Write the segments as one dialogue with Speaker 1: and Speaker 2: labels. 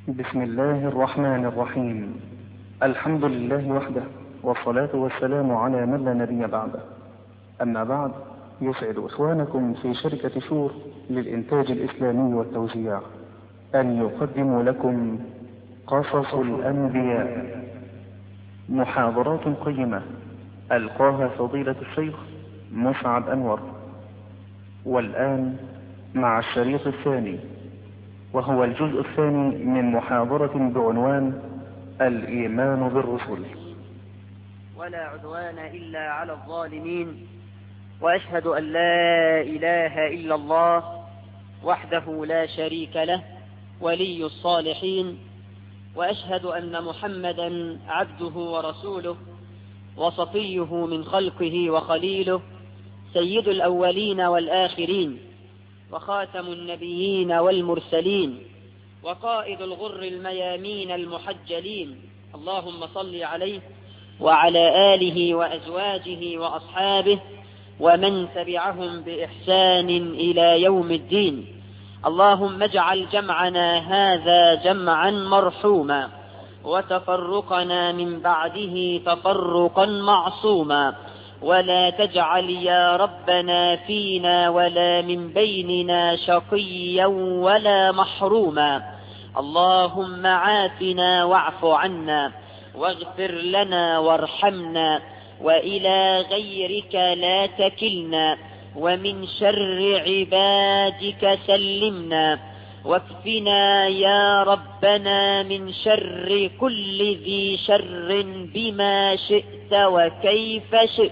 Speaker 1: بسم الله الرحمن الرحيم الحمد لله وحده والصلاة والسلام على من لا نبي بعده أما بعد يسعد إخوانكم في شركة شور للإنتاج الإسلامي والتوزيع أن يقدموا لكم قصص الأنبياء محاضرات قيمة ألقاها فضيلة الشيخ مسعد أنور والآن مع الشريط الثاني وهو الجزء الثاني من محاضرة بعنوان الإيمان بالرسل
Speaker 2: ولا عدوان إلا على الظالمين وأشهد أن لا إله إلا الله وحده لا شريك له ولي الصالحين وأشهد أن محمدا عبده ورسوله وصفيه من خلقه وخليله سيد الأولين والآخرين وخاتم النبيين والمرسلين وقائد الغر الميامين المحجلين اللهم صل عليه وعلى آله وأزواجه وأصحابه ومن تبعهم بإحسان إلى يوم الدين اللهم اجعل جمعنا هذا جمعا مرحوما وتفرقنا من بعده تفرقا معصوما ولا تجعل يا ربنا فينا ولا من بيننا شقيا ولا محروما اللهم عافنا واعف عنا واغفر لنا وارحمنا وإلى غيرك لا تكلنا ومن شر عبادك سلمنا واكفنا يا ربنا من شر كل ذي شر بما شئت وكيف شئت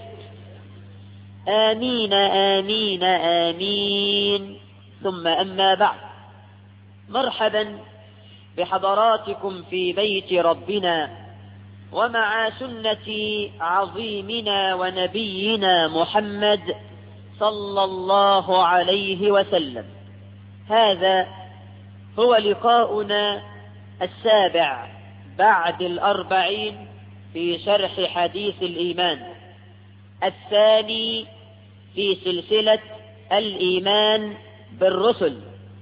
Speaker 2: آمين آمين آمين ثم أما بعد مرحبا بحضراتكم في بيت ربنا ومع سنة عظيمنا ونبينا محمد صلى الله عليه وسلم هذا هو لقاؤنا السابع بعد الأربعين في شرح حديث الإيمان الثاني في سلسلة الإيمان بالرسل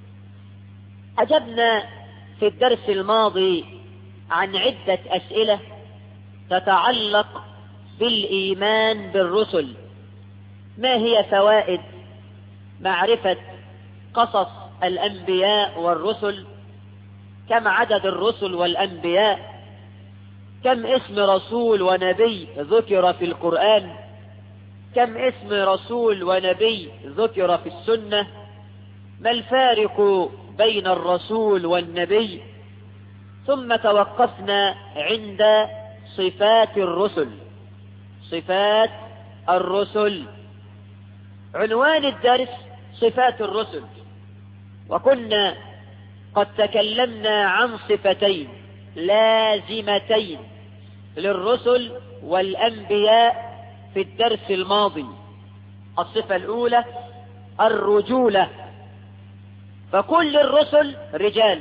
Speaker 2: أجبنا في الدرس الماضي عن عدة أسئلة تتعلق بالإيمان بالرسل ما هي فوائد معرفة قصص الأنبياء والرسل كم عدد الرسل والأنبياء كم اسم رسول ونبي ذكر في القرآن كم اسم رسول ونبي ذكر في السنة ما الفارق بين الرسول والنبي ثم توقفنا عند صفات الرسل صفات الرسل عنوان الدرس صفات الرسل وكنا قد تكلمنا عن صفتين لازمتين للرسل والأنبياء في الدرس الماضي الصفة الأولى الرجولة فكل الرسل رجال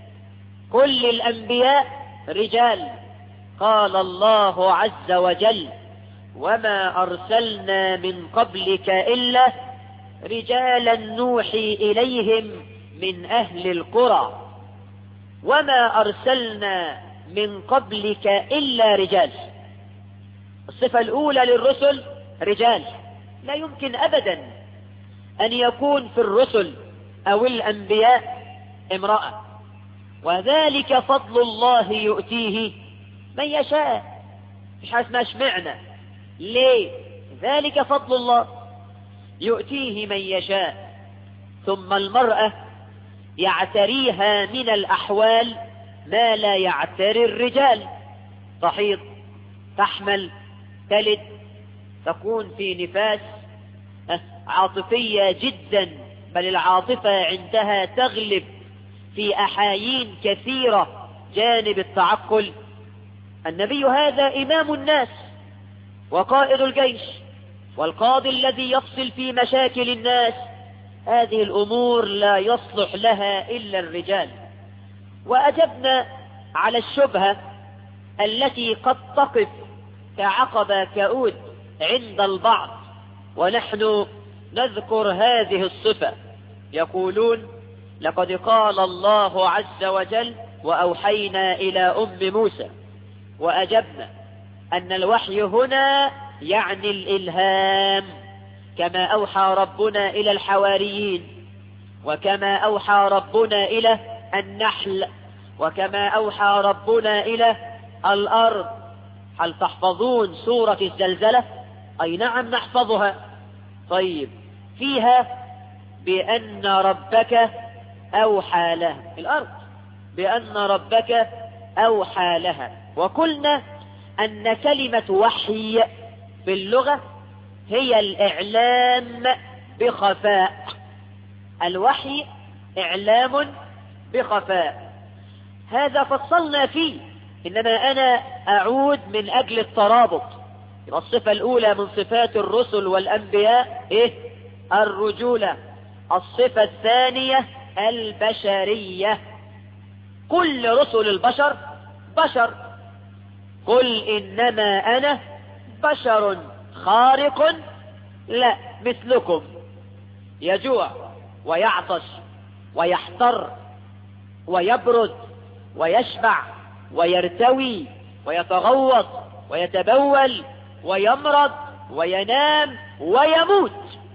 Speaker 2: كل الأنبياء رجال قال الله عز وجل وما أرسلنا من قبلك إلا رجالا نوحي إليهم من أهل القرى وما أرسلنا من قبلك إلا رجال الصفة الأولى للرسل رجال لا يمكن أبدا أن يكون في الرسل أو الأنبياء امرأة وذلك فضل الله يؤتيه من يشاء مش حاجة اسمها اشمعنى ليه ذلك فضل الله يؤتيه من يشاء ثم المرأة يعتريها من الأحوال ما لا يعتري الرجال تحيض تحمل تلد تكون في نفاس عاطفية جدا بل العاطفة عندها تغلب في أحايين كثيرة جانب التعقل النبي هذا إمام الناس وقائد الجيش والقاضي الذي يفصل في مشاكل الناس هذه الأمور لا يصلح لها إلا الرجال وأجبنا على الشبهة التي قد تقف كعقبة كؤود عند البعض ونحن نذكر هذه الصفة يقولون لقد قال الله عز وجل وأوحينا إلى أم موسى وأجبنا أن الوحي هنا يعني الإلهام كما أوحى ربنا إلى الحواريين وكما أوحى ربنا إلى النحل وكما أوحى ربنا إلى الأرض هل تحفظون سورة الزلزلة أي نعم نحفظها طيب فيها بأن ربك أوحى لها الأرض بأن ربك أوحى لها وقلنا أن كلمة وحي في اللغة هي الإعلام بخفاء الوحي إعلام بخفاء هذا فصلنا فيه إنما أنا أعود من أجل الترابط الصفة الأولى من صفات الرسل والأنبياء إيه؟ الرجولة الصفة الثانية البشرية كل رسل البشر بشر قل إنما أنا بشر خارق لا مثلكم يجوع ويعطش ويحتر ويبرد ويشبع ويرتوي ويتغوط ويتبول ويمرض وينام ويموت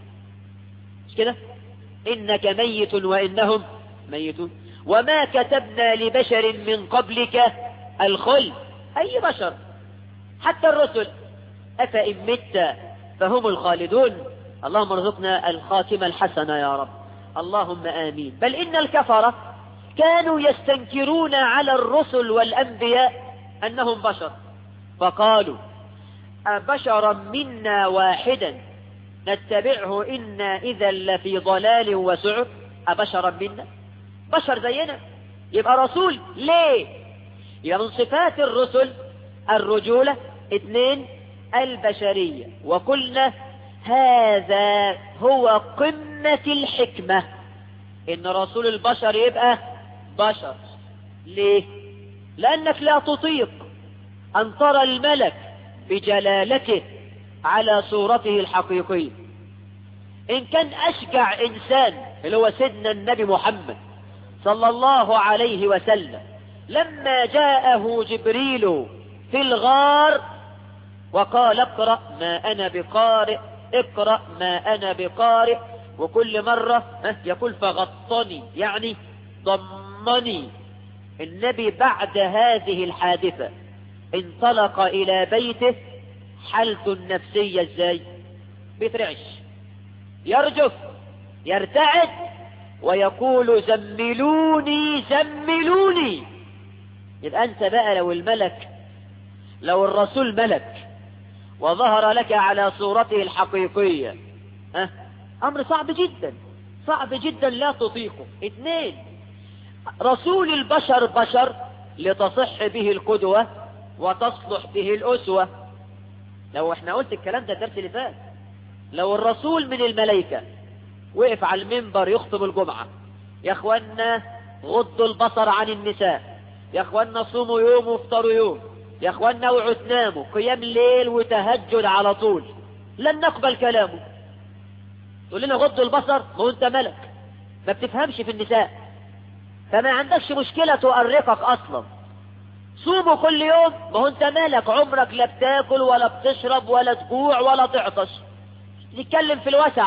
Speaker 2: مش كده إنك ميت وإنهم ميتون وما كتبنا لبشر من قبلك الخلد أي بشر حتى الرسل أفإن مت فهم الخالدون اللهم ارزقنا الخاتمة الحسنة يا رب اللهم آمين بل إن الكفرة كانوا يستنكرون على الرسل والأنبياء أنهم بشر فقالوا أبشرا منا واحدا نتبعه إنا إذا لفي ضلال وسعر أبشرا منا بشر زينا يبقى رسول ليه يبقى من صفات الرسل الرجولة اثنين البشرية وقلنا هذا هو قمة الحكمة ان رسول البشر يبقى بشر ليه لانك لا تطيق ان ترى الملك بجلالته على صورته الحقيقية ان كان اشجع انسان اللي هو سيدنا النبي محمد صلى الله عليه وسلم لما جاءه جبريل في الغار وقال اقرأ ما انا بقارئ اقرأ ما انا بقارئ وكل مرة يقول فغطني يعني ضمني النبي بعد هذه الحادثة انطلق الى بيته حالته النفسية ازاي بيترعش يرجف يرتعد ويقول زملوني زملوني يبقى انت بقى لو الملك لو الرسول ملك وظهر لك على صورته الحقيقية ها امر صعب جدا صعب جدا لا تطيقه اثنين رسول البشر بشر لتصح به القدوة وتصلح به الأسوة لو احنا قلت الكلام ده الدرس اللي فات لو الرسول من الملائكة وقف على المنبر يخطب الجمعة يا اخوانا غضوا البصر عن النساء يا اخوانا صوموا يوم وافطروا يوم يا اخوانا اوعوا تناموا قيام ليل وتهجد على طول لن نقبل كلامه تقول لنا غضوا البصر ما هو انت ملك ما بتفهمش في النساء فما عندكش مشكلة تؤرقك اصلا صوموا كل يوم ما هو انت مالك عمرك لا بتاكل ولا بتشرب ولا تجوع ولا تعطش نتكلم في الوسع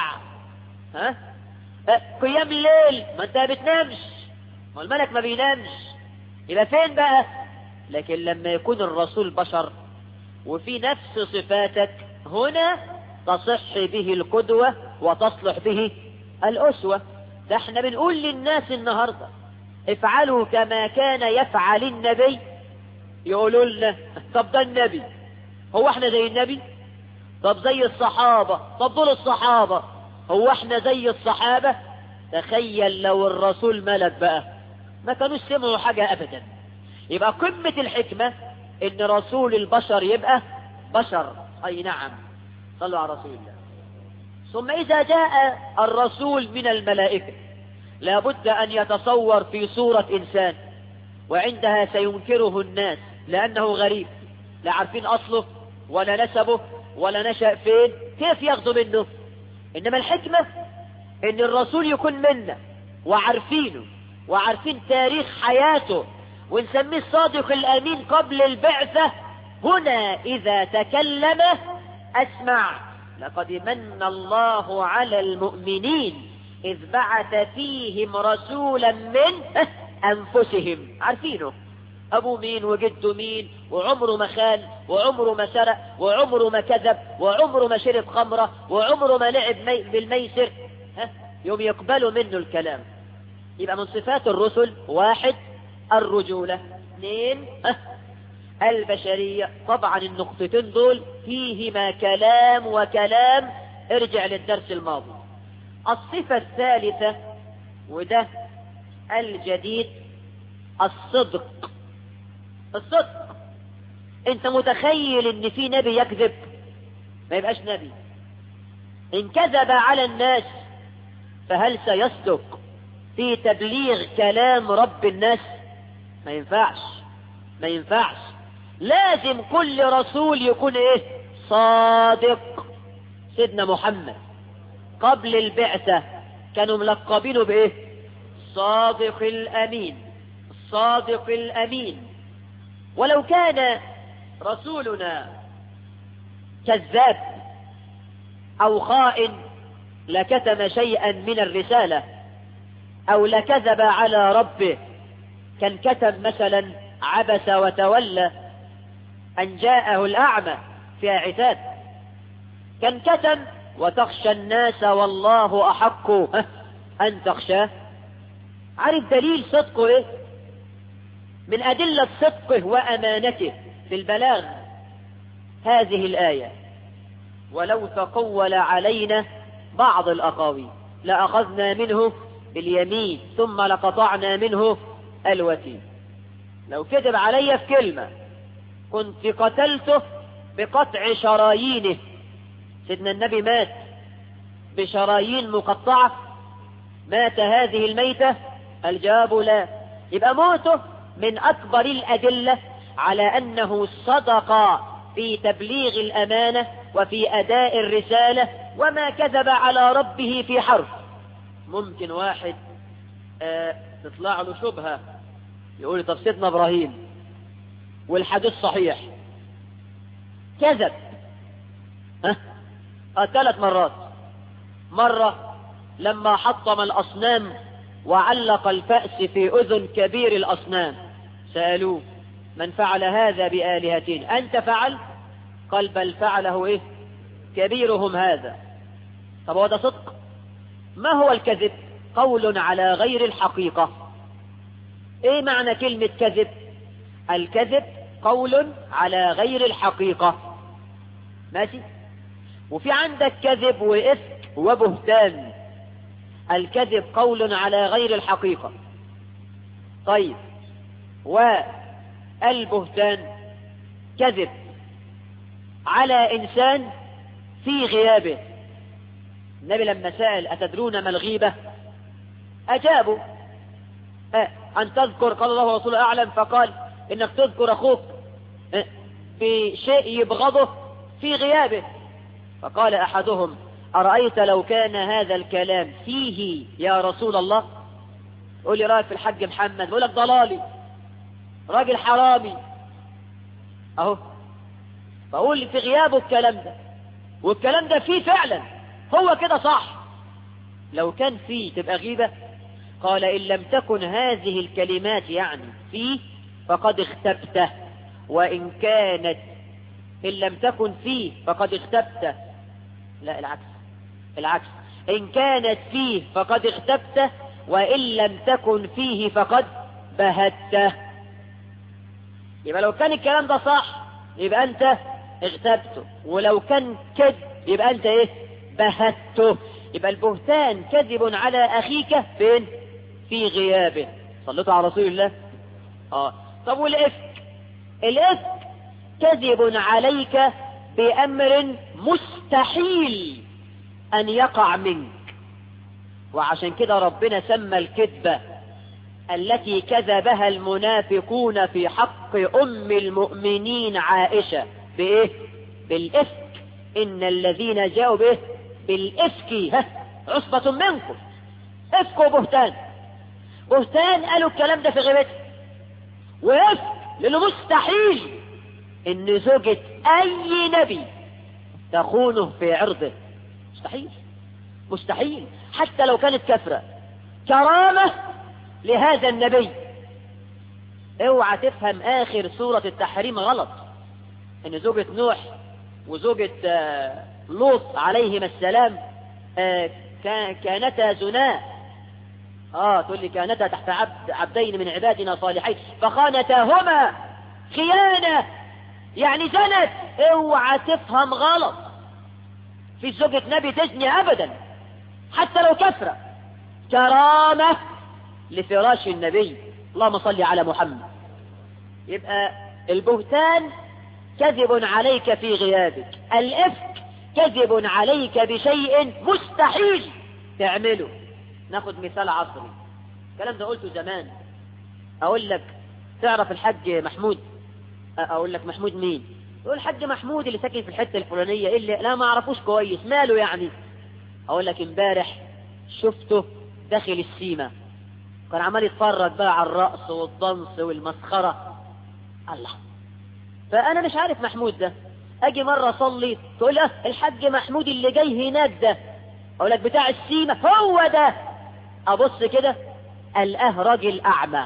Speaker 2: ها اه قيام الليل ما انت بتنامش ما الملك ما بينامش يبقى فين بقى لكن لما يكون الرسول بشر وفي نفس صفاتك هنا تصح به القدوة وتصلح به الأسوة ده احنا بنقول للناس النهاردة افعلوا كما كان يفعل النبي يقولوا لنا طب ده النبي هو احنا زي النبي طب زي الصحابة طب دول الصحابة هو احنا زي الصحابة تخيل لو الرسول ملك بقى ما كانوش سمعوا حاجة ابدا يبقى قمة الحكمة ان رسول البشر يبقى بشر اي نعم صلوا على رسول الله ثم اذا جاء الرسول من الملائكة لابد ان يتصور في صورة انسان وعندها سينكره الناس لانه غريب لا عارفين اصله ولا نسبه ولا نشأ فين كيف ياخذوا منه انما الحكمة ان الرسول يكون منا وعارفينه وعارفين تاريخ حياته ونسميه الصادق الأمين قبل البعثة هنا إذا تكلم أسمع لقد من الله على المؤمنين إذ بعث فيهم رسولا من أنفسهم عارفينه أبو مين وجده مين وعمره ما خان وعمره ما سرق وعمره ما كذب وعمره ما شرب خمرة وعمره ما لعب مي بالميسر ها يوم يقبلوا منه الكلام يبقى من صفات الرسل واحد الرجولة اثنين ها البشرية طبعا النقطتين دول فيهما كلام وكلام ارجع للدرس الماضي الصفة الثالثة وده الجديد الصدق الصدق انت متخيل ان في نبي يكذب ما يبقاش نبي ان كذب على الناس فهل سيصدق في تبليغ كلام رب الناس ما ينفعش ما ينفعش لازم كل رسول يكون ايه صادق سيدنا محمد قبل البعثة كانوا ملقبينه بايه صادق الامين الصادق الامين ولو كان رسولنا كذاب او خائن لكتم شيئا من الرسالة او لكذب على ربه كان كتم مثلا عبس وتولى ان جاءه الاعمى في عتاب كان كتم وتخشى الناس والله احق ان تخشاه عارف دليل صدقه ايه من ادلة صدقه وامانته في البلاغ هذه الاية ولو تقول علينا بعض الاقاويل لاخذنا منه باليمين ثم لقطعنا منه الوتين لو كذب علي في كلمة كنت قتلته بقطع شرايينه سيدنا النبي مات بشرايين مقطعة مات هذه الميتة الجواب لا يبقى موته من أكبر الأدلة على أنه صدق في تبليغ الأمانة وفي أداء الرسالة وما كذب على ربه في حرف ممكن واحد آه تطلع له شبهة يقول طب سيدنا إبراهيم والحديث صحيح كذب ها آه ثلاث مرات مرة لما حطم الأصنام وعلق الفأس في أذن كبير الأصنام سألوه من فعل هذا بآلهتين أنت فعل قال بل فعله إيه كبيرهم هذا طب هو ده صدق ما هو الكذب قول على غير الحقيقة ايه معنى كلمة كذب الكذب قول على غير الحقيقة ماشي وفي عندك كذب وإفك وبهتان الكذب قول على غير الحقيقة طيب والبهتان كذب على إنسان في غيابه النبي لما سأل أتدرون ما الغيبة أجابوا أه أن تذكر قال الله ورسوله أعلم فقال إنك تذكر أخوك أه بشيء يبغضه في غيابه فقال أحدهم أرأيت لو كان هذا الكلام فيه يا رسول الله قول لي رأيك في الحج محمد يقول لك ضلالي راجل حرامي أهو فأقول في غيابه الكلام ده والكلام ده فيه فعلا هو كده صح لو كان فيه تبقى غيبة قال إن لم تكن هذه الكلمات يعني فيه فقد اختبته وإن كانت إن لم تكن فيه فقد اختبته لا العكس العكس إن كانت فيه فقد اختبته وإن لم تكن فيه فقد بهته يبقى لو كان الكلام ده صح يبقى أنت اغتبته ولو كان كذب يبقى أنت إيه بهته يبقى البهتان كذب على أخيك فين في غيابه صليتوا على رسول الله آه طب والإفك الإفك كذب عليك بأمر مستحيل أن يقع منك وعشان كده ربنا سمى الكذبة التي كذبها المنافقون في حق أم المؤمنين عائشة بإيه؟ بالإفك إن الذين جاءوا به بالإفك ها عصبة منكم إفك وبهتان بهتان قالوا الكلام ده في غيبته وإفك لأنه مستحيل إن زوجة أي نبي تخونه في عرضه مستحيل مستحيل حتى لو كانت كفرة كرامة لهذا النبي اوعى تفهم آخر سورة التحريم غلط إن زوجة نوح وزوجة آه، لوط عليهما السلام آه، كانتا زناء اه تقول لي كانتا تحت عبد عبدين من عبادنا صالحين فخانتاهما خيانة يعني زنت اوعى تفهم غلط في زوجة نبي تزني ابدا حتى لو كفرة كرامة لفراش النبي اللهم صل على محمد يبقى البهتان كذب عليك في غيابك الافك كذب عليك بشيء مستحيل تعمله ناخد مثال عصري الكلام ده قلته زمان اقول لك تعرف الحاج محمود اقول لك محمود مين يقول الحاج محمود اللي ساكن في الحته الفلانيه اللي لا ما اعرفوش كويس ماله يعني اقول لك امبارح شفته داخل السيما كان عمال يتفرج بقى على الرقص والضنس والمسخره الله فانا مش عارف محمود ده اجي مرة اصلي تقول له الحاج محمود اللي جاي هناك ده اقول لك بتاع السيمة هو ده ابص كده الاه راجل اعمى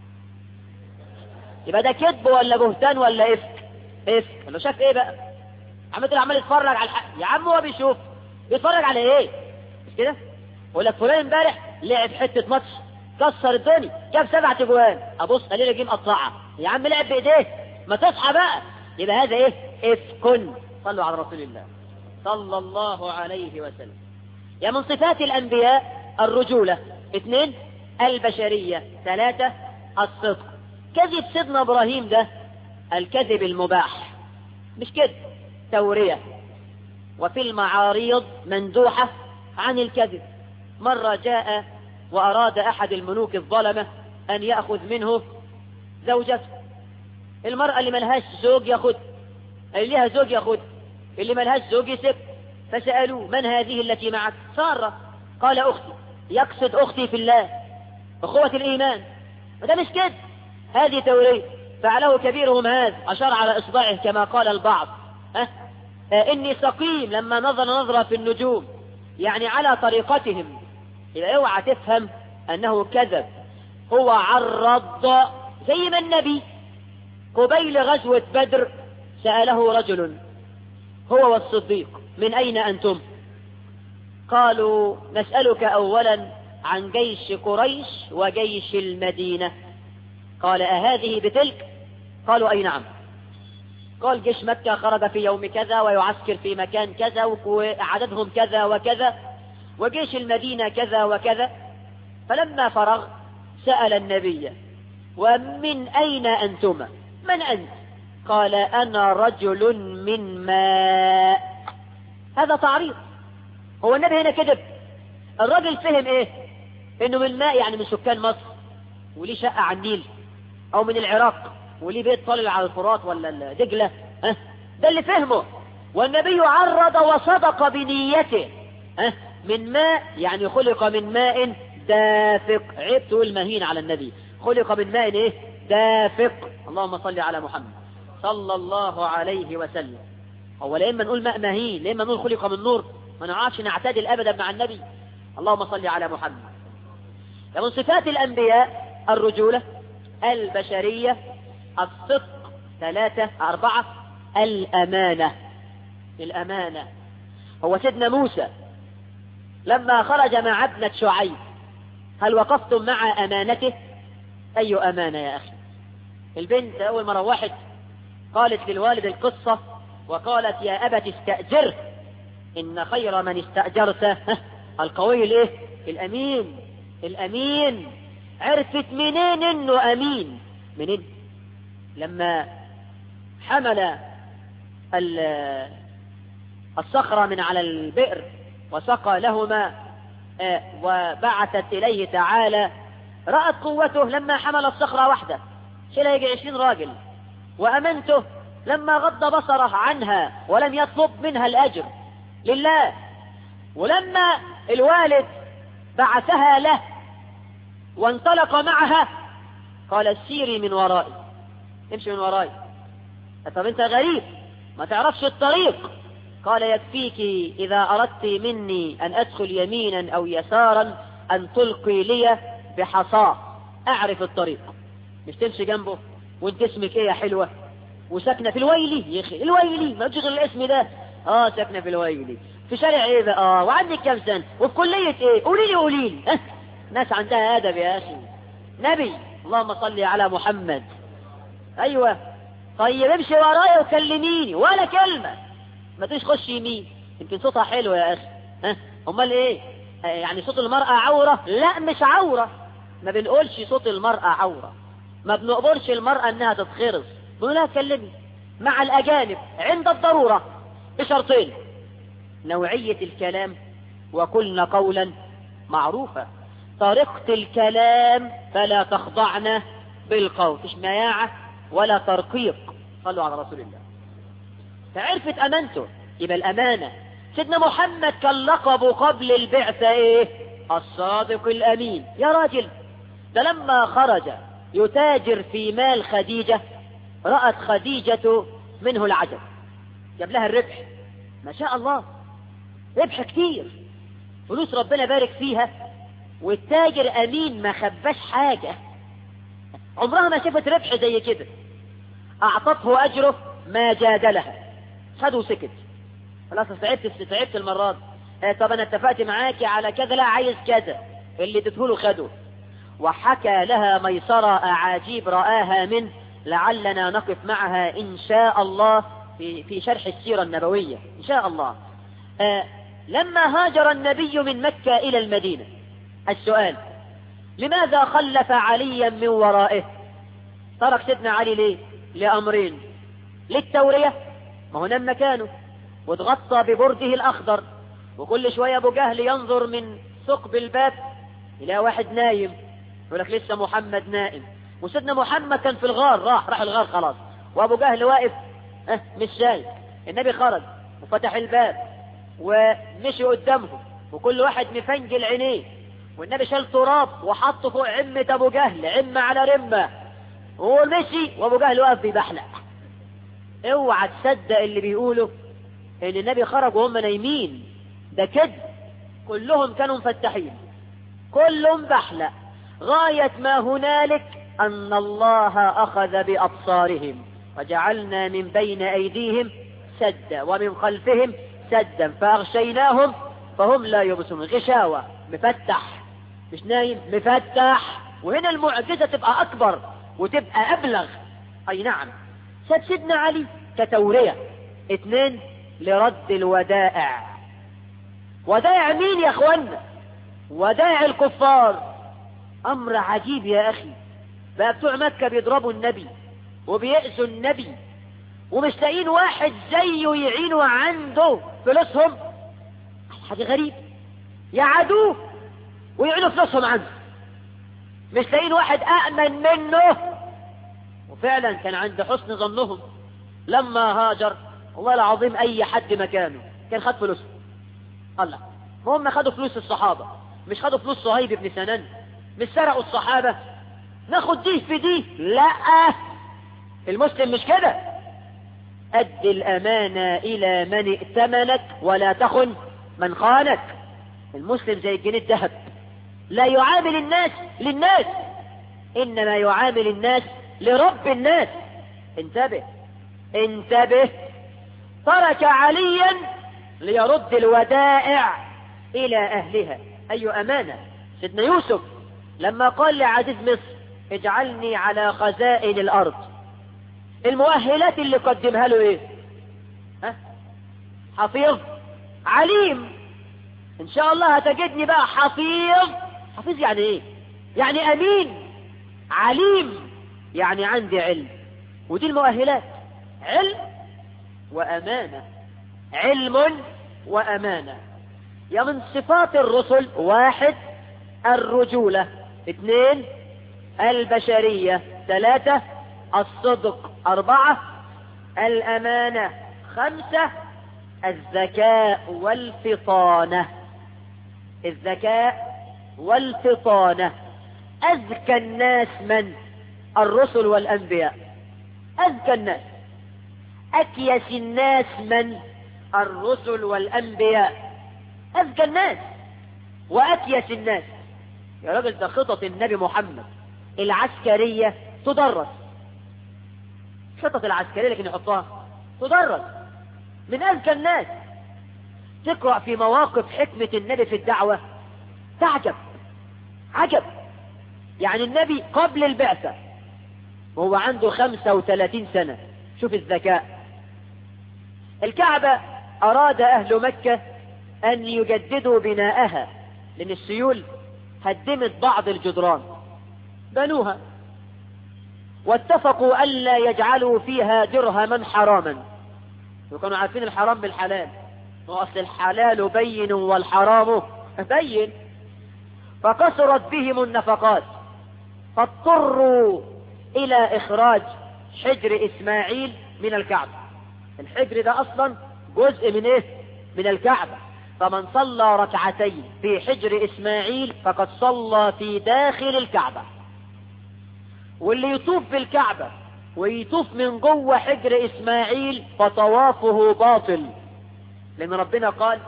Speaker 2: يبقى ده كذب ولا بهتان ولا افك افك لو شاف ايه بقى عمال عمال يتفرج على الحق يا عم هو بيشوف بيتفرج على ايه مش كده اقول لك فلان امبارح لعب حته ماتش كسر الدنيا جاب سبع تجوان ابص قليل جيم قطعه يا عم لعب بايديه ما تصحى بقى يبقى هذا ايه افك صلوا على رسول الله صلى الله عليه وسلم يا من صفات الانبياء الرجولة اثنين البشرية ثلاثة الصدق كذب سيدنا ابراهيم ده الكذب المباح مش كذب تورية وفي المعاريض مندوحة عن الكذب مرة جاء وأراد أحد الملوك الظلمة أن يأخذ منه زوجته المرأة اللي ملهاش زوج ياخد اللي لها زوج ياخد اللي ملهاش زوج يسب فسألوه من هذه التي معك سارة قال أختي يقصد أختي في الله أخوة الإيمان وده مش كده هذه تورية فعله كبيرهم هذا أشار على إصبعه كما قال البعض أه؟ أه إني سقيم لما نظر نظرة في النجوم يعني على طريقتهم إذا اوعى تفهم أنه كذب هو عرض زي ما النبي قبيل غزوة بدر سأله رجل هو والصديق من أين أنتم قالوا نسألك أولا عن جيش قريش وجيش المدينة قال أهذه بتلك قالوا أي نعم قال جيش مكة خرج في يوم كذا ويعسكر في مكان كذا وعددهم كذا وكذا وجيش المدينة كذا وكذا فلما فرغ سأل النبي ومن أين أنتما من أنت قال أنا رجل من ماء هذا تعريض هو النبي هنا كذب الراجل فهم ايه انه من ماء يعني من سكان مصر وليه شقة على النيل او من العراق وليه بيت طالع على الفرات ولا دجلة ها ده اللي فهمه والنبي عرض وصدق بنيته ها من ماء يعني خلق من ماء دافق عيب تقول مهين على النبي خلق من ماء ايه دافق اللهم صل على محمد صلى الله عليه وسلم هو لا اما نقول ماء مهين لا اما نقول خلق من نور ما نعرفش نعتدل ابدا مع النبي اللهم صل على محمد ومن صفات الانبياء الرجولة البشرية الصدق ثلاثة أربعة الأمانة الأمانة هو سيدنا موسى لما خرج مع ابنة شعيب هل وقفتم مع أمانته أي أمانة يا أخي البنت أول ما روحت قالت للوالد القصة وقالت يا أبت استأجره إن خير من استأجرت القوي الايه الأمين الأمين عرفت منين إنه أمين منين لما حمل الصخرة من على البئر وسقى لهما آه، وبعثت إليه تعالى رأت قوته لما حمل الصخرة وحده شلها يجي عشرين راجل وأمنته لما غض بصره عنها ولم يطلب منها الأجر لله ولما الوالد بعثها له وانطلق معها قال سيري من ورائي امشي من وراي طب انت غريب ما تعرفش الطريق قال يكفيك إذا أردت مني أن أدخل يمينا أو يسارا أن تلقي لي بحصاة أعرف الطريق مش تمشي جنبه وانت اسمك ايه يا حلوة وساكنة في الويلي يا اخي الويلي ما تشغل الاسم ده اه ساكنة في الويلي في شارع ايه بقى اه وعندك كام سنة وفي كلية ايه قولي لي قولي لي اه ناس عندها ادب يا اخي نبي اللهم صل على محمد ايوه طيب امشي ورايا وكلميني ولا كلمة ما تيجي خش يمين يمكن صوتها حلو يا اخي ها امال ايه آه يعني صوت المرأة عورة لا مش عورة ما بنقولش صوت المرأة عورة ما بنقبرش المرأة انها تتخرص بنقول لها كلمي مع الاجانب عند الضرورة بشرطين نوعية الكلام وقلنا قولا معروفا طريقة الكلام فلا تخضعن بالقول مش مياعة ولا ترقيق صلوا على رسول الله فعرفت امانته يبقى الامانة سيدنا محمد كان لقبه قبل البعثة ايه الصادق الامين يا راجل ده لما خرج يتاجر في مال خديجة رأت خديجة منه العجب جاب لها الربح ما شاء الله ربح كتير فلوس ربنا بارك فيها والتاجر امين ما خباش حاجة عمرها ما شافت ربح زي كده اعطته اجره ما جادلها خد وسكت خلاص تعبت تعبت المرات آه طب انا اتفقت معاكي على كذا لا عايز كذا اللي اديته له خده وحكى لها ميسرة أعاجيب رآها منه لعلنا نقف معها إن شاء الله في, في شرح السيرة النبوية إن شاء الله آه لما هاجر النبي من مكة إلى المدينة السؤال لماذا خلف عليا من ورائه ترك سيدنا علي ليه لأمرين للتورية ما هو نام مكانه واتغطى ببرده الأخضر وكل شوية أبو جهل ينظر من ثقب الباب إلى واحد نايم يقول لك لسه محمد نائم وسيدنا محمد كان في الغار راح راح الغار خلاص وابو جهل واقف اه مش شايف النبي خرج وفتح الباب ومشي قدامهم وكل واحد مفنجل عينيه والنبي شال تراب وحطه فوق عمة ابو جهل عمة على رمة ومشي وابو جهل واقف بيبحلق اوعى تصدق اللي بيقوله ان النبي خرج وهم نايمين ده كده كلهم كانوا مفتحين كلهم بحلق غاية ما هنالك أن الله أخذ بأبصارهم وجعلنا من بين أيديهم سدا ومن خلفهم سدا فأغشيناهم فهم لا يبصرون غشاوة مفتح مش نايم مفتح وهنا المعجزة تبقى أكبر وتبقى أبلغ أي نعم سيد سيدنا علي كتورية اثنين لرد الودائع ودائع مين يا اخوانا ودائع الكفار امر عجيب يا اخي بقى بتوع مكة بيضربوا النبي وبيأذوا النبي ومش لاقيين واحد زيه يعينوا عنده فلوسهم حاجة غريب يعادوه ويعينوا فلوسهم عنده مش لاقيين واحد أأمن منه وفعلا كان عند حسن ظنهم لما هاجر والله العظيم أي حد مكانه كان خد فلوسه الله هم خدوا فلوس الصحابة مش خدوا فلوس صهيب بن سنان مش سرقوا الصحابة ناخد دي في دي لا المسلم مش كده أد الأمانة إلى من ائتمنك ولا تخن من خانك المسلم زي الجنيه الذهب لا يعامل الناس للناس إنما يعامل الناس لرب الناس انتبه انتبه ترك عليا ليرد الودائع إلى أهلها أي أمانة سيدنا يوسف لما قال لعزيز مصر اجعلني على خزائن الأرض المؤهلات اللي قدمها له ايه ها؟ حفيظ عليم ان شاء الله هتجدني بقى حفيظ حفيظ يعني ايه يعني امين عليم يعني عندي علم ودي المؤهلات علم وامانة علم وامانة يا من صفات الرسل واحد الرجولة اثنين البشرية ثلاثة الصدق أربعة الأمانة خمسة الذكاء والفطانة الذكاء والفطانة أذكى الناس من الرسل والأنبياء أذكى الناس أكيس الناس من الرسل والأنبياء أذكى الناس وأكيس الناس يا راجل ده خطط النبي محمد العسكرية تدرس خطط العسكرية لكن يحطها تدرس من أذكى الناس تقرأ في مواقف حكمة النبي في الدعوة تعجب عجب يعني النبي قبل البعثة وهو عنده خمسة وثلاثين سنة شوف الذكاء الكعبة أراد أهل مكة أن يجددوا بناءها لأن السيول هدمت بعض الجدران بنوها واتفقوا ألا يجعلوا فيها درهما حراما وكانوا عارفين الحرام بالحلال وأصل الحلال بين والحرام بين فكثرت بهم النفقات فاضطروا إلى إخراج حجر إسماعيل من الكعبة الحجر ده أصلا جزء من إيه؟ من الكعبة فمن صلى ركعتين في حجر إسماعيل فقد صلى في داخل الكعبة واللي يطوف بالكعبة ويطوف من جوه حجر إسماعيل فطوافه باطل لأن ربنا قال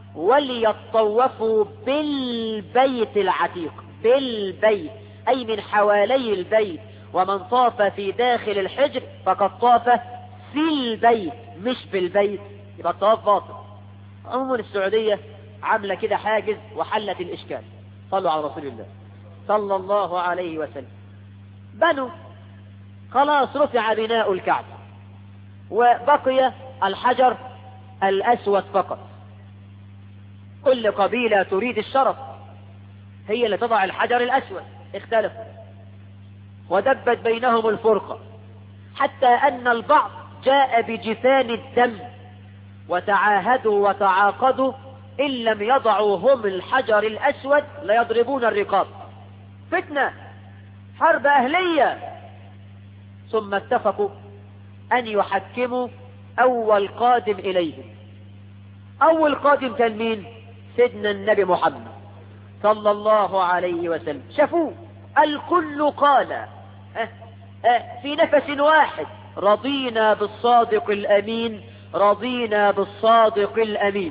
Speaker 2: وليطوفوا بالبيت العتيق بالبيت أي من حوالي البيت ومن طاف في داخل الحجر فقد طاف في البيت مش بالبيت يبقى الطواف باطل عموما السعودية عاملة كده حاجز وحلت الإشكال صلوا على رسول الله صلى الله عليه وسلم بنوا خلاص رفع بناء الكعبة وبقي الحجر الأسود فقط كل قبيلة تريد الشرف هي اللي تضع الحجر الأسود اختلفوا ودبت بينهم الفرقة حتى أن البعض جاء بجفان الدم وتعاهدوا وتعاقدوا إن لم يضعوا هم الحجر الأسود ليضربون الرقاب فتنة حرب أهلية ثم اتفقوا أن يحكموا أول قادم إليهم أول قادم كان مين سيدنا النبي محمد صلى الله عليه وسلم شافوه الكل قال أه أه في نفس واحد رضينا بالصادق الأمين رضينا بالصادق الأمين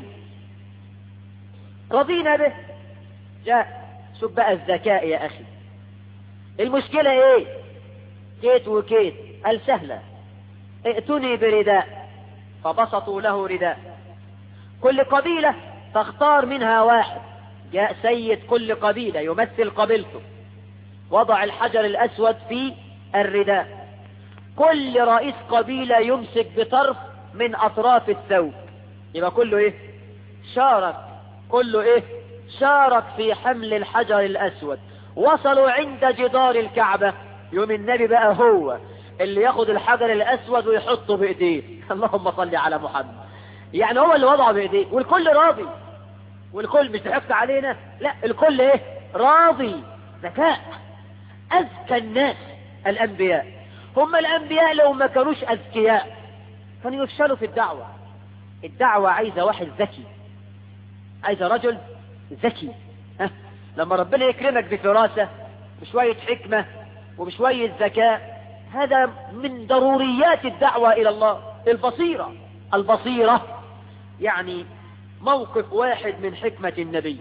Speaker 2: رضينا به جاء شوف بقى الذكاء يا أخي المشكلة ايه كيت وكيت قال سهلة ائتني برداء فبسطوا له رداء كل قبيلة تختار منها واحد جاء سيد كل قبيلة يمثل قبيلته وضع الحجر الأسود في الرداء كل رئيس قبيلة يمسك بطرف من أطراف الثوب يبقى كله إيه شارك كله إيه شارك في حمل الحجر الأسود وصلوا عند جدار الكعبة يوم النبي بقى هو اللي ياخد الحجر الأسود ويحطه بإيديه اللهم صل على محمد يعني هو اللي وضعه بإيديه والكل راضي والكل مش ضحكت علينا لا الكل ايه راضي ذكاء أذكى الناس الأنبياء هم الأنبياء لو ما كانوش أذكياء كانوا يفشلوا في الدعوة الدعوة عايزة واحد ذكي عايزة رجل ذكي ها لما ربنا يكرمك بفراسة بشوية حكمة وبشوية ذكاء هذا من ضروريات الدعوة إلى الله البصيرة البصيرة يعني موقف واحد من حكمة النبي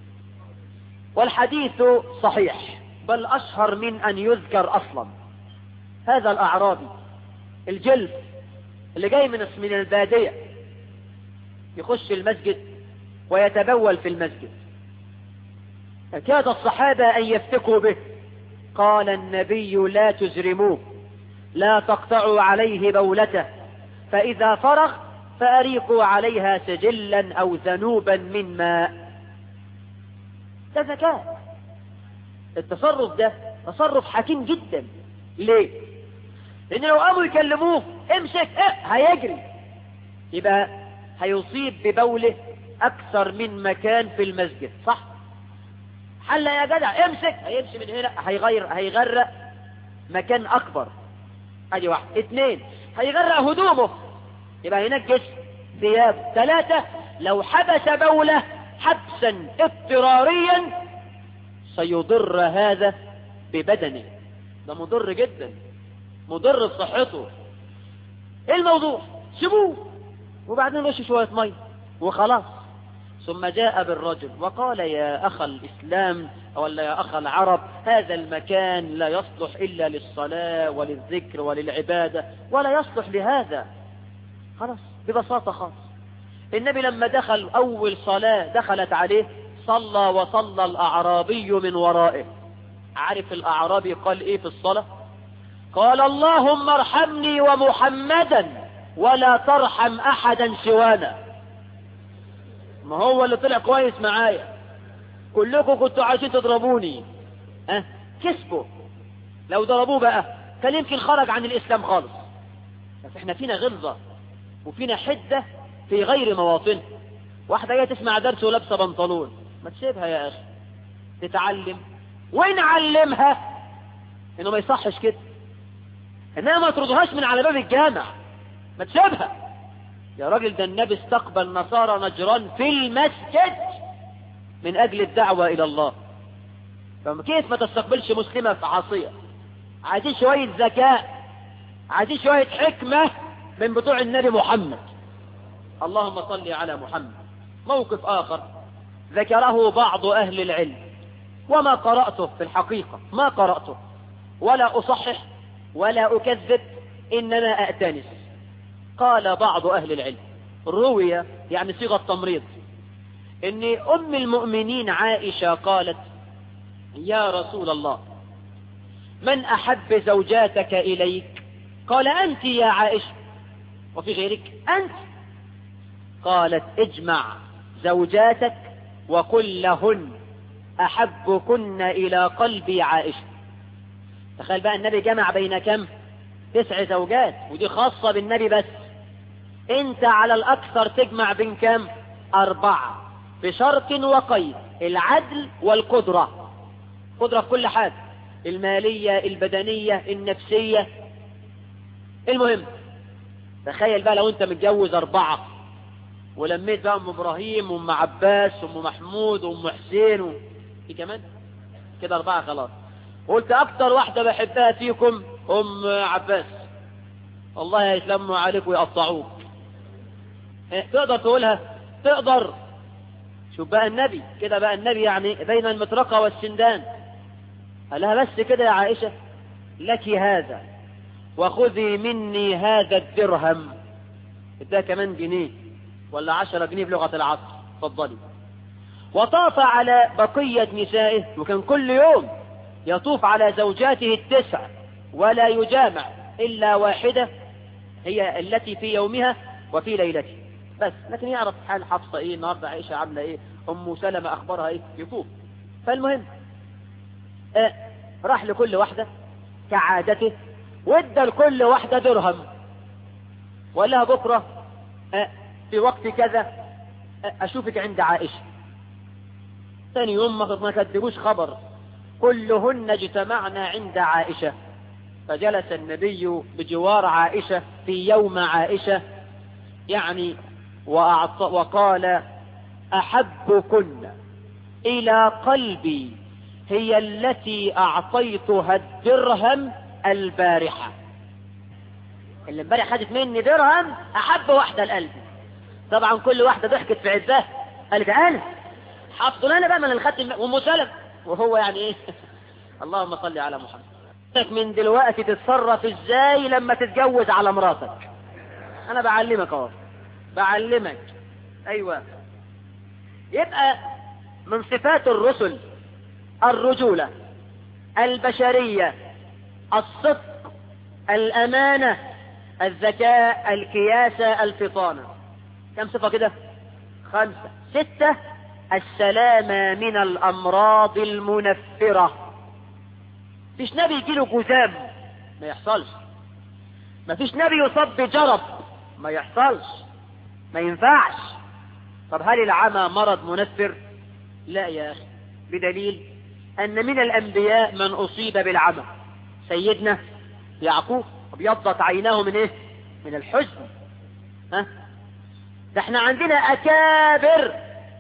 Speaker 2: والحديث صحيح بل أشهر من أن يذكر أصلا هذا الأعرابي الجلف اللي جاي من من البادية يخش المسجد ويتبول في المسجد كاد الصحابة أن يفتكوا به قال النبي لا تزرموه لا تقطعوا عليه بولته فإذا فرغ فأريقوا عليها سجلا أو ذنوبا من ماء ده ذكاء التصرف ده تصرف حكيم جدا ليه لأن لو قاموا يكلموه امسك اه هيجري يبقى هيصيب ببوله أكثر من مكان في المسجد صح حل يا جدع امسك هيمشي من هنا هيغير هيغرق مكان أكبر ادي واحد اثنين هيغرق هدومه يبقى ينجس ثياب ثلاثة لو حبس بوله حبسا اضطراريا سيضر هذا ببدنه ده مضر جدا مضر بصحته ايه الموضوع سيبوه وبعدين رش شوية مية وخلاص ثم جاء بالرجل وقال يا أخ الإسلام ولا يا أخ العرب هذا المكان لا يصلح إلا للصلاة وللذكر وللعبادة ولا يصلح لهذا خلاص ببساطة خالص النبي لما دخل أول صلاة دخلت عليه صلى وصلى الأعرابي من ورائه عارف الأعرابي قال إيه في الصلاة قال اللهم ارحمني ومحمدا ولا ترحم أحدا سوانا ما هو اللي طلع كويس معايا كلكم كنتوا عايزين تضربوني أه؟ كسبوا لو ضربوه بقى كان يمكن خرج عن الإسلام خالص بس احنا فينا غلظة وفينا حدة في غير مواطنه واحدة جاية تسمع درس ولابسة بنطلون ما تسيبها يا أخي تتعلم وين علمها انه ما يصحش كده انها ما ترضهاش من على باب الجامع ما تسيبها يا راجل ده النبي استقبل نصارى نجران في المسجد من اجل الدعوة الى الله فكيف ما تستقبلش مسلمة في عاصية عايزين شوية ذكاء عايزين شوية حكمة من بتوع النبي محمد اللهم صل على محمد موقف آخر ذكره بعض أهل العلم وما قرأته في الحقيقة ما قرأته ولا أصحح ولا أكذب إنما أأتنس قال بعض أهل العلم روي يعني صيغة تمريض إن أم المؤمنين عائشة قالت يا رسول الله من أحب زوجاتك إليك قال أنت يا عائشة وفي غيرك أنت قالت اجمع زوجاتك وقل لهن أحبكن إلى قلبي عائشة تخيل بقى النبي جمع بين كم تسع زوجات ودي خاصة بالنبي بس انت على الأكثر تجمع بين كم أربعة بشرط وقيد العدل والقدرة قدرة في كل حاجة المالية البدنية النفسية المهم تخيل بقى لو انت متجوز أربعة ولميت بقى ام ابراهيم وام عباس وام محمود وام حسين و... في كمان كده اربعة خلاص قلت اكتر واحدة بحبها فيكم ام عباس الله يسلموا عليك ويقطعوك إيه تقدر تقولها تقدر شوف بقى النبي كده بقى النبي يعني بين المطرقة والسندان قال لها بس كده يا عائشة لك هذا وخذي مني هذا الدرهم اداها كمان جنيه ولا عشرة جنيه بلغة العصر اتفضلي وطاف على بقية نسائه وكان كل يوم يطوف على زوجاته التسع ولا يجامع إلا واحدة هي التي في يومها وفي ليلته بس لكن يعرف حال حفصة ايه النهاردة عائشة عاملة ايه ام سلمة اخبارها ايه يطوف فالمهم آه راح لكل واحدة كعادته وادى لكل واحدة درهم وقال لها بكرة آه في وقت كذا آه اشوفك عند عائشة ثاني يوم ما كدبوش خبر كلهن اجتمعنا عند عائشة فجلس النبي بجوار عائشة في يوم عائشة يعني وأعط... وقال أحبكن إلى قلبي هي التي أعطيتها الدرهم البارحة اللي امبارح خدت مني درهم أحب واحدة لقلبي طبعا كل واحدة ضحكت في عزها قالت أنا حافظوا أنا بقى من اللي خدت وأم سلم وهو يعني إيه اللهم صل على محمد من دلوقتي تتصرف ازاي لما تتجوز على مراتك انا بعلمك اهو بعلمك ايوه يبقى من صفات الرسل الرجولة البشرية الصدق الامانة الذكاء الكياسة الفطانة كم صفة كده خمسة ستة السلامة من الامراض المنفرة فيش نبي يجيله جذام ما يحصلش ما فيش نبي يصاب بجرب ما يحصلش ما ينفعش طب هل العمى مرض منفر لا يا أخي بدليل أن من الأنبياء من أصيب بالعمى سيدنا يعقوب ابيضت عيناه من إيه من الحزن ها ده احنا عندنا أكابر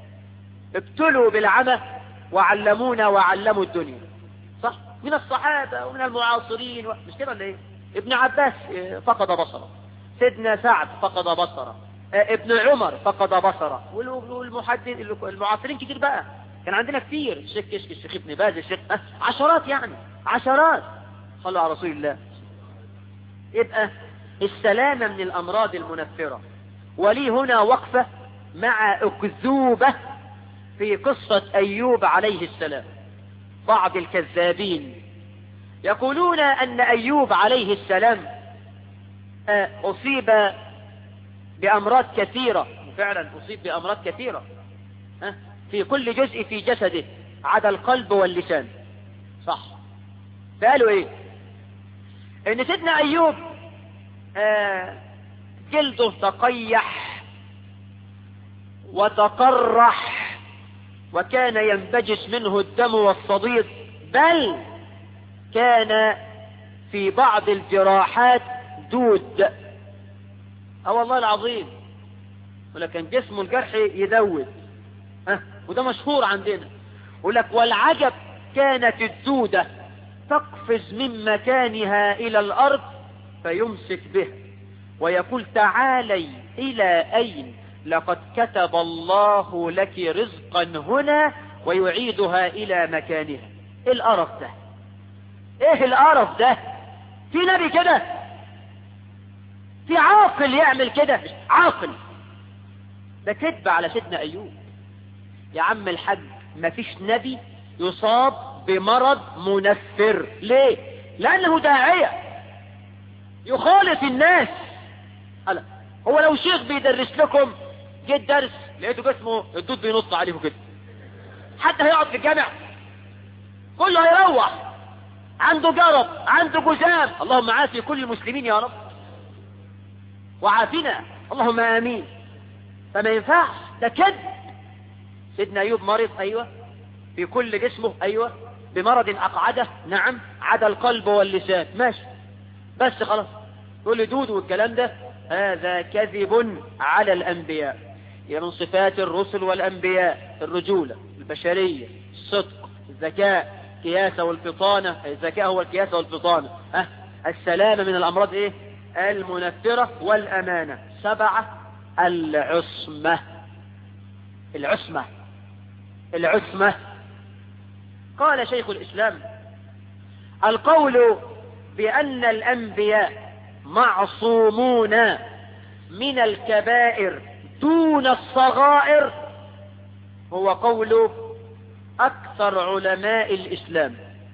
Speaker 2: ابتلوا بالعمى وعلمونا وعلموا الدنيا صح من الصحابة ومن المعاصرين و... مش كده ولا ايه ابن عباس فقد بصره سيدنا سعد فقد بصره آه، ابن عمر فقد بصره وال- والمحدد المعاصرين كتير بقى كان عندنا كتير الشيخ كشك الشيخ ابن باز الشيخ آه، عشرات يعني عشرات صلوا على رسول الله يبقى السلامة من الأمراض المنفرة ولي هنا وقفة مع أكذوبة في قصة أيوب عليه السلام بعض الكذابين يقولون أن أيوب عليه السلام آه، أصيب بأمراض كثيرة فعلا أصيب بأمراض كثيرة ها؟ في كل جزء في جسده عدا القلب واللسان صح فقالوا ايه ان سيدنا ايوب آه جلده تقيح وتقرح وكان ينبجس منه الدم والصديد بل كان في بعض الجراحات دود اه والله العظيم ولكن جسمه الجرح يدود ها وده مشهور عندنا ولك والعجب كانت الدودة تقفز من مكانها إلى الأرض فيمسك به ويقول تعالي إلى أين لقد كتب الله لك رزقا هنا ويعيدها إلى مكانها إيه القرف ده ايه القرف ده في نبي كده في عاقل يعمل كده عاقل ده كذب على سيدنا ايوب يا عم الحاج مفيش نبي يصاب بمرض منفر ليه لانه داعية يخالف الناس ألا هو لو شيخ بيدرس لكم جيت درس لقيته جسمه الدود بينط عليه كده حتى هيقعد في الجامع كله هيروح عنده جرب عنده جزام اللهم عافي كل المسلمين يا رب وعافنا اللهم امين فما ينفعش ده كذب سيدنا ايوب مرض ايوه في كل جسمه ايوه بمرض اقعده نعم عدا القلب واللسان ماشي بس خلاص تقول لي دود والكلام ده هذا كذب على الانبياء هي من صفات الرسل والانبياء الرجوله البشريه الصدق الذكاء الكياسه والفطانه الذكاء هو الكياسه والفطانه ها السلامه من الامراض ايه المنفره والامانه سبعه العصمه العصمه العصمه قال شيخ الاسلام القول بان الانبياء معصومون من الكبائر دون الصغائر هو قول أكثر علماء الإسلام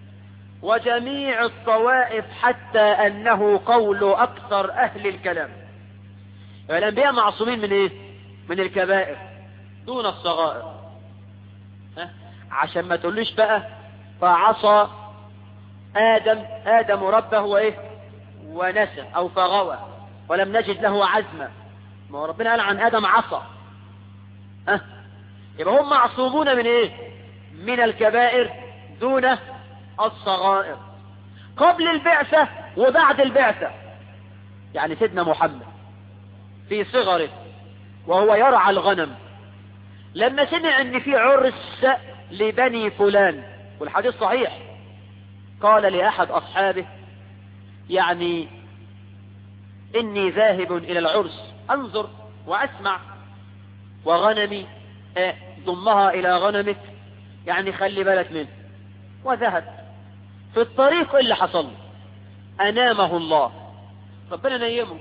Speaker 2: وجميع الطوائف حتى أنه قول أكثر أهل الكلام الأنبياء معصومين من إيه؟ من الكبائر دون الصغائر ها؟ عشان ما تقوليش بقى فعصى آدم آدم ربه وإيه ونسى أو فغوى ولم نجد له عزما ما هو ربنا قال عن آدم عصى ها يبقى هم معصومون من إيه من الكبائر دون الصغائر قبل البعثة وبعد البعثة يعني سيدنا محمد في صغره وهو يرعى الغنم لما سمع ان في عرس لبني فلان والحديث صحيح قال لأحد أصحابه يعني إني ذاهب إلى العرس أنظر وأسمع وغنمي ضمها إلى غنمك يعني خلي بالك منه وذهب في الطريق إيه اللي حصل أنامه الله ربنا نيمه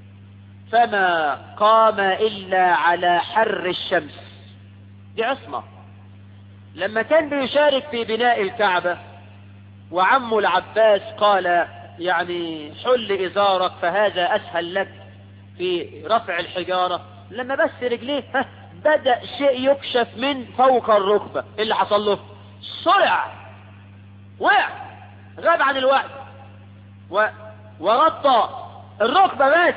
Speaker 2: فما قام إلا على حر الشمس دي عصمة لما كان بيشارك في بناء الكعبة وعمه العباس قال يعني حل إزارك فهذا أسهل لك في رفع الحجارة لما بس رجليه ها بدأ شيء يكشف من فوق الركبة إيه اللي حصل له صرع وقع غاب عن الوقت و... ورطى الركبة بس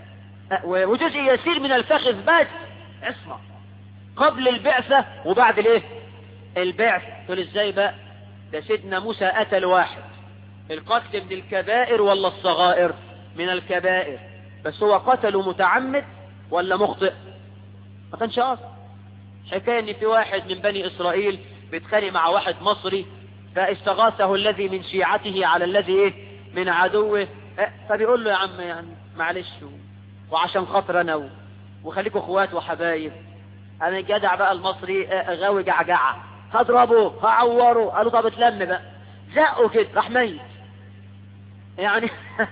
Speaker 2: وجزء يسير من الفخذ بس اسمع قبل البعثة وبعد الايه البعث تقول ازاي بقى ده سيدنا موسى قتل واحد القتل من الكبائر ولا الصغائر من الكبائر بس هو قتله متعمد ولا مخطئ ما كانش قاصد حكاية ان في واحد من بني اسرائيل بيتخانق مع واحد مصري فاستغاثه الذي من شيعته على الذي ايه من عدوه فبيقول له يا عم يعني معلش وعشان خاطر انا و- وخليكوا اخوات وحبايب انا الجدع بقى المصري آه، غاوي جعجعه هضربه هعوره قالوا طب اتلم بقى زقه كده راح ميت يعني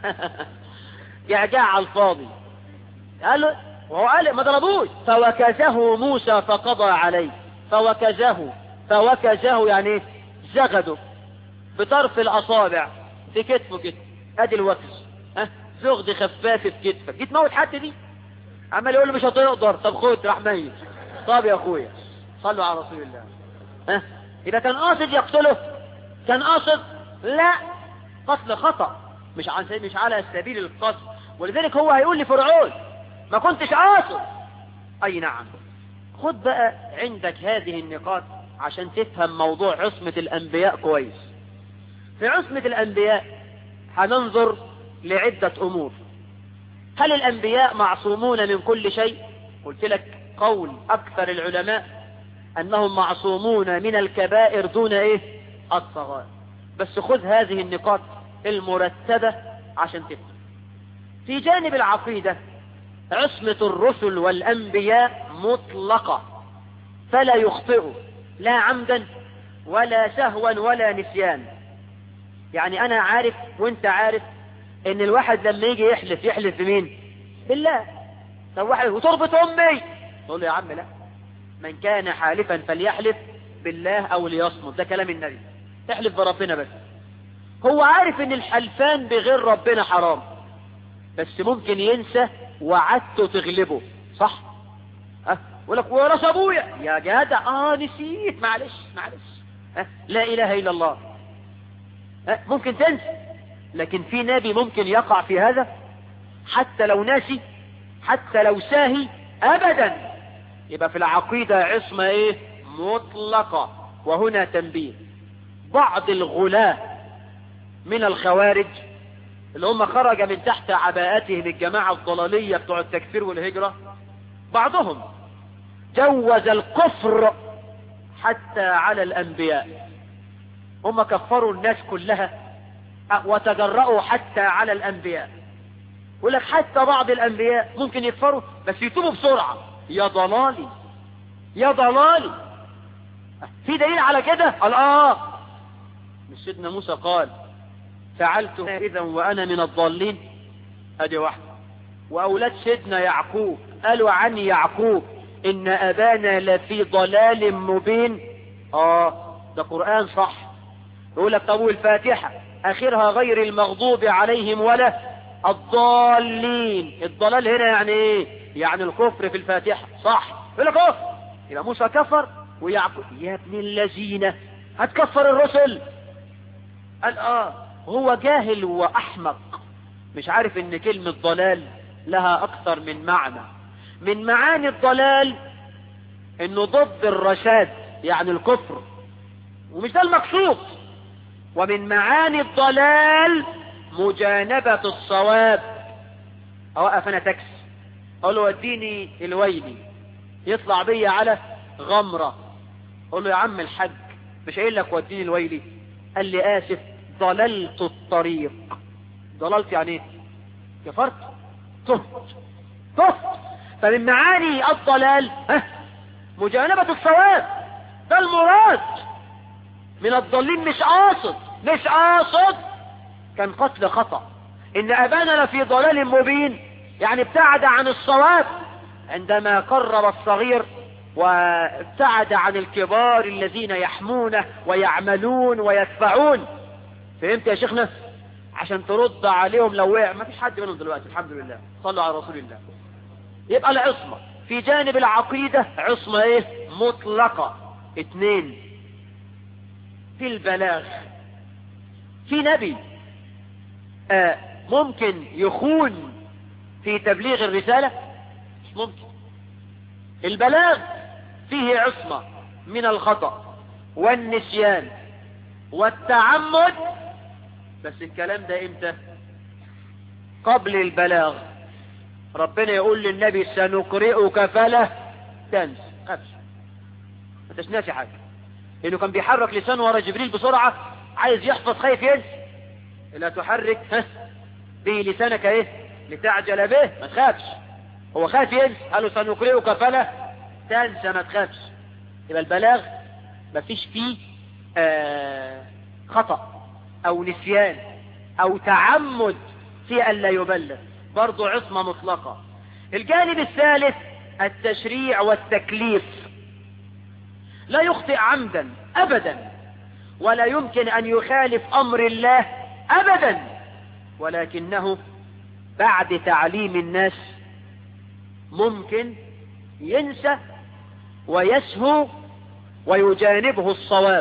Speaker 2: جعجع على الفاضي قال له وهو قال ما ضربوش فوكزه موسى فقضى عليه فوكزه فوكزه يعني ايه زغده بطرف الاصابع في كتفه كده ادي الوكز ها زغد خفاف في كتفك دي تموت حد دي عمال يقول له مش هتقدر طب خد راح ميت طب يا اخويا صلوا على رسول الله ها اذا كان قاصد يقتله كان قاصد لا قتل خطأ مش عن مش على سبيل القصد ولذلك هو هيقول لفرعون ما كنتش قاصد اي نعم خد بقى عندك هذه النقاط عشان تفهم موضوع عصمة الانبياء كويس في عصمة الانبياء هننظر لعدة امور هل الانبياء معصومون من كل شيء قلت لك قول اكثر العلماء انهم معصومون من الكبائر دون ايه الصغائر بس خذ هذه النقاط المرتبة عشان تفهم في جانب العقيدة عصمة الرسل والأنبياء مطلقة فلا يخطئوا لا عمدا ولا سهوا ولا نسيان يعني أنا عارف وانت عارف ان الواحد لما يجي يحلف يحلف بمين بالله طب واحد وتربط امي تقول له يا عم لا من كان حالفا فليحلف بالله او ليصمت ده كلام النبي احلف بربنا بس هو عارف ان الحلفان بغير ربنا حرام بس ممكن ينسى وعدته تغلبه صح ها يقول لك وراس ابويا يا جدع اه نسيت معلش معلش ها لا اله الا الله ها ممكن تنسى لكن في نبي ممكن يقع في هذا حتى لو ناسي حتى لو ساهي ابدا يبقى في العقيدة عصمة ايه مطلقة وهنا تنبيه بعض الغلاة من الخوارج اللي هم خرج من تحت عباءتهم الجماعة الضلالية بتوع التكفير والهجرة بعضهم جوز الكفر حتى على الأنبياء هم كفروا الناس كلها وتجرأوا حتى على الأنبياء يقول لك حتى بعض الأنبياء ممكن يكفروا بس يتوبوا بسرعة يا ضلالي يا ضلالي في دليل على كده قال اه مش سيدنا موسى قال فعلت إذا وأنا من الضالين ادي واحدة وأولاد سيدنا يعقوب قالوا عن يعقوب إن أبانا لفي ضلال مبين آه ده قرآن صح يقول لك طب والفاتحة آخرها غير المغضوب عليهم ولا الضالين الضلال هنا يعني إيه يعني الكفر في الفاتحة صح يقول لك أوه يبقى موسى كفر ويعقوب يا ابن الذين هتكفر الرسل قال آه هو جاهل وأحمق مش عارف ان كلمة ضلال لها اكثر من معنى من معاني الضلال انه ضد الرشاد يعني الكفر ومش ده المقصود ومن معاني الضلال مجانبة الصواب اوقف انا تاكسي اقول له وديني الويلي يطلع بيا على غمرة اقول له يا عم الحاج مش قايل لك وديني الويلي قال لي اسف ضللت الطريق ضللت يعني ايه كفرت تهت تهت فمن معاني الضلال ها مجانبة الصواب ده المراد من الضالين مش قاصد مش قاصد كان قتل خطأ ان ابانا لفي ضلال مبين يعني ابتعد عن الصواب عندما قرب الصغير وابتعد عن الكبار الذين يحمونه ويعملون ويدفعون فهمت يا شيخنا عشان ترد عليهم لو وقع ما فيش حد منهم دلوقتي الحمد لله صلوا على رسول الله يبقى العصمة في جانب العقيدة عصمة ايه مطلقة اتنين في البلاغ في نبي آه ممكن يخون في تبليغ الرسالة مش ممكن البلاغ فيه عصمة من الخطأ والنسيان والتعمد بس الكلام ده امتى قبل البلاغ ربنا يقول للنبي سنقرئك فلا تنسى خفش ما انتش ناسي حاجة لانه كان بيحرك لسانه ورا جبريل بسرعة عايز يحفظ خايف ينسى لا تحرك ها به لسانك ايه لتعجل به ما تخافش هو خاف ينسى قال له سنقرئك فلا تنسى ما تخافش يبقى البلاغ مفيش فيه آه خطأ او نسيان او تعمد في ألا يبلغ برضو عصمة مطلقة الجانب الثالث التشريع والتكليف لا يخطئ عمدا أبدا ولا يمكن أن يخالف أمر الله أبدا ولكنه بعد تعليم الناس ممكن ينسى ويسهو ويجانبه الصواب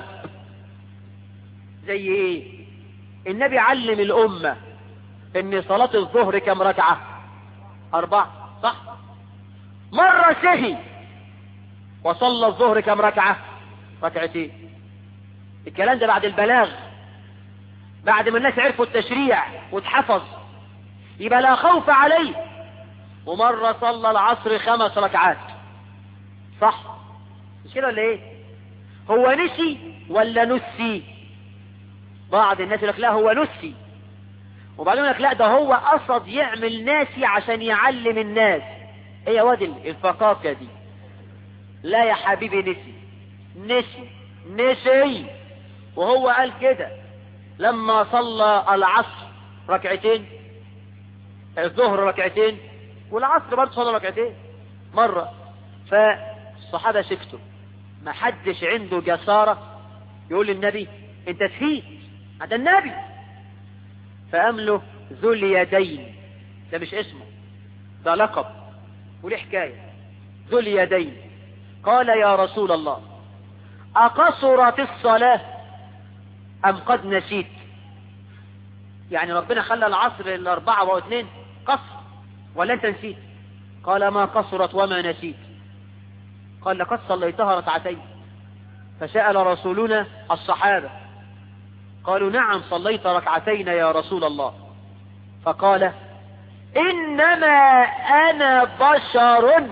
Speaker 2: زي ايه النبي علم الأمة ان صلاة الظهر كم ركعة اربعة صح مرة سهي وصلى الظهر كم ركعة ركعتين الكلام ده بعد البلاغ بعد ما الناس عرفوا التشريع واتحفظ يبقى لا خوف عليه ومرة صلى العصر خمس ركعات صح مش كده ولا ايه هو نسي ولا نسي بعض الناس يقول لك لا هو نسي وبعدين يقول لك لا ده هو قصد يعمل ناسي عشان يعلم الناس ايه يا واد الفقاقة دي لا يا حبيبي نسي نسي نسي وهو قال كده لما صلى العصر ركعتين الظهر ركعتين والعصر برضه صلى ركعتين مرة فالصحابة سكتوا ما حدش عنده جسارة يقول للنبي انت تفيت هذا النبي فأمله ذو اليدين ده مش اسمه ده لقب وليه حكاية ذو اليدين قال يا رسول الله أقصرت الصلاة أم قد نسيت يعني ربنا خلى العصر الأربعة واثنين قصر ولا أنت نسيت قال ما قصرت وما نسيت قال لقد صليتها ركعتين فسأل رسولنا الصحابة قالوا نعم صليت ركعتين يا رسول الله فقال إنما أنا بشر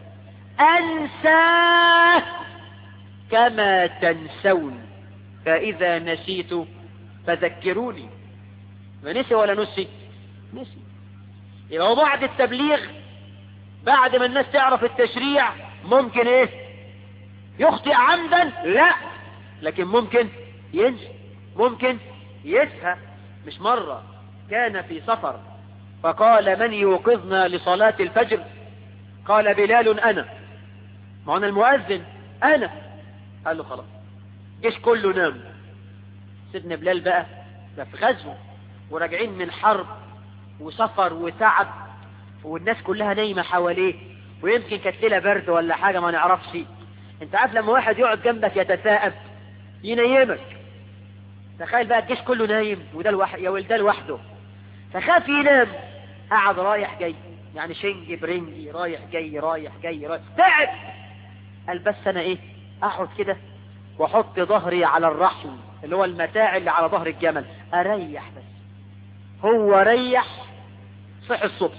Speaker 2: أنسى كما تنسون فإذا نسيت فذكروني ما نسي ولا نسي نسي يبقى هو بعد التبليغ بعد ما الناس تعرف التشريع ممكن ايه يخطئ عمدا لا لكن ممكن ينسى ممكن يسهى مش مرة كان في سفر فقال من يوقظنا لصلاة الفجر قال بلال أنا معنا المؤذن أنا قال له خلاص جيش كله نام سيدنا بلال بقى ده في غزو وراجعين من حرب وسفر وتعب والناس كلها نايمة حواليه ويمكن كانت ليلة برد ولا حاجة ما نعرفش انت عارف لما واحد يقعد جنبك يتثاءب ينيمك تخيل بقى الجيش كله نايم وده الوح... يا ولده لوحده فخاف ينام قعد رايح جاي يعني شنج برنجي رايح جاي رايح جاي رايح تعب قال بس انا ايه اقعد كده واحط ظهري على الرحل اللي هو المتاع اللي على ظهر الجمل اريح بس هو ريح صح الصبح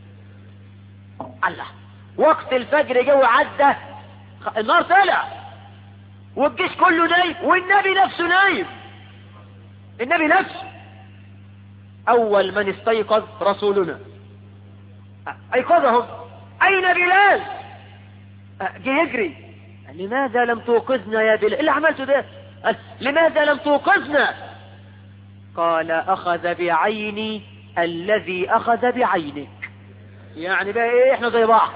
Speaker 2: الله وقت الفجر جو عدى النار طلع والجيش كله نايم والنبي نفسه نايم النبي نفسه اول من استيقظ رسولنا ايقظهم اين بلال جه يجري لماذا لم توقظنا يا بلال اللي عملته ده قال لماذا لم توقظنا قال اخذ بعيني الذي اخذ بعينك يعني بقى ايه احنا زي بعض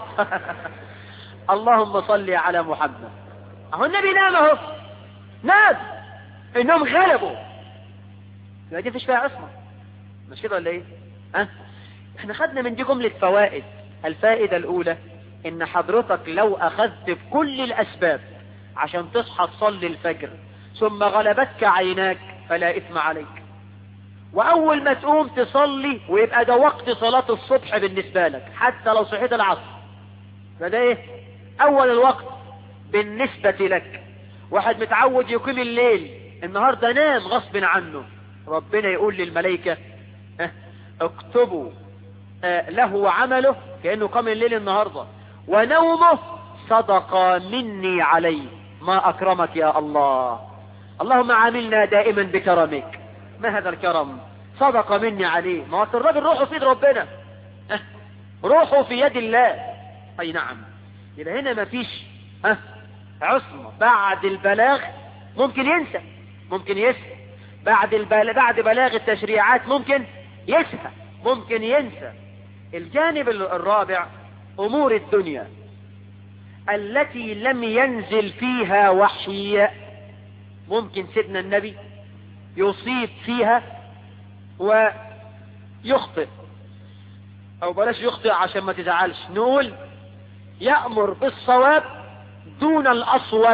Speaker 2: اللهم صل على محمد اهو النبي نام اهو نام انهم غلبوا يبقى دي فيش فيها عصمه مش كده ولا ايه ها أه؟ احنا خدنا من دي جمله فوائد الفائده الاولى ان حضرتك لو اخذت بكل الاسباب عشان تصحى تصلي الفجر ثم غلبتك عيناك فلا اثم عليك واول ما تقوم تصلي ويبقى ده وقت صلاة الصبح بالنسبة لك حتى لو صحيت العصر فده ايه اول الوقت بالنسبة لك واحد متعود يقيم الليل النهاردة نام غصب عنه ربنا يقول للملائكة اه اكتبوا اه له عمله كأنه قام الليل النهاردة ونومه صدقة مني عليه ما أكرمك يا الله اللهم عاملنا دائما بكرمك ما هذا الكرم صدق مني عليه ما هو الراجل روحه في ايد ربنا روحه في يد الله أي نعم يبقى هنا ما فيش ها عصمة بعد البلاغ ممكن ينسى ممكن يسهى بعد البل... بعد بلاغ التشريعات ممكن يسهى ممكن ينسى الجانب الرابع أمور الدنيا التي لم ينزل فيها وحي ممكن سيدنا النبي يصيب فيها ويخطئ او بلاش يخطئ عشان ما تزعلش نقول يأمر بالصواب دون الأصوب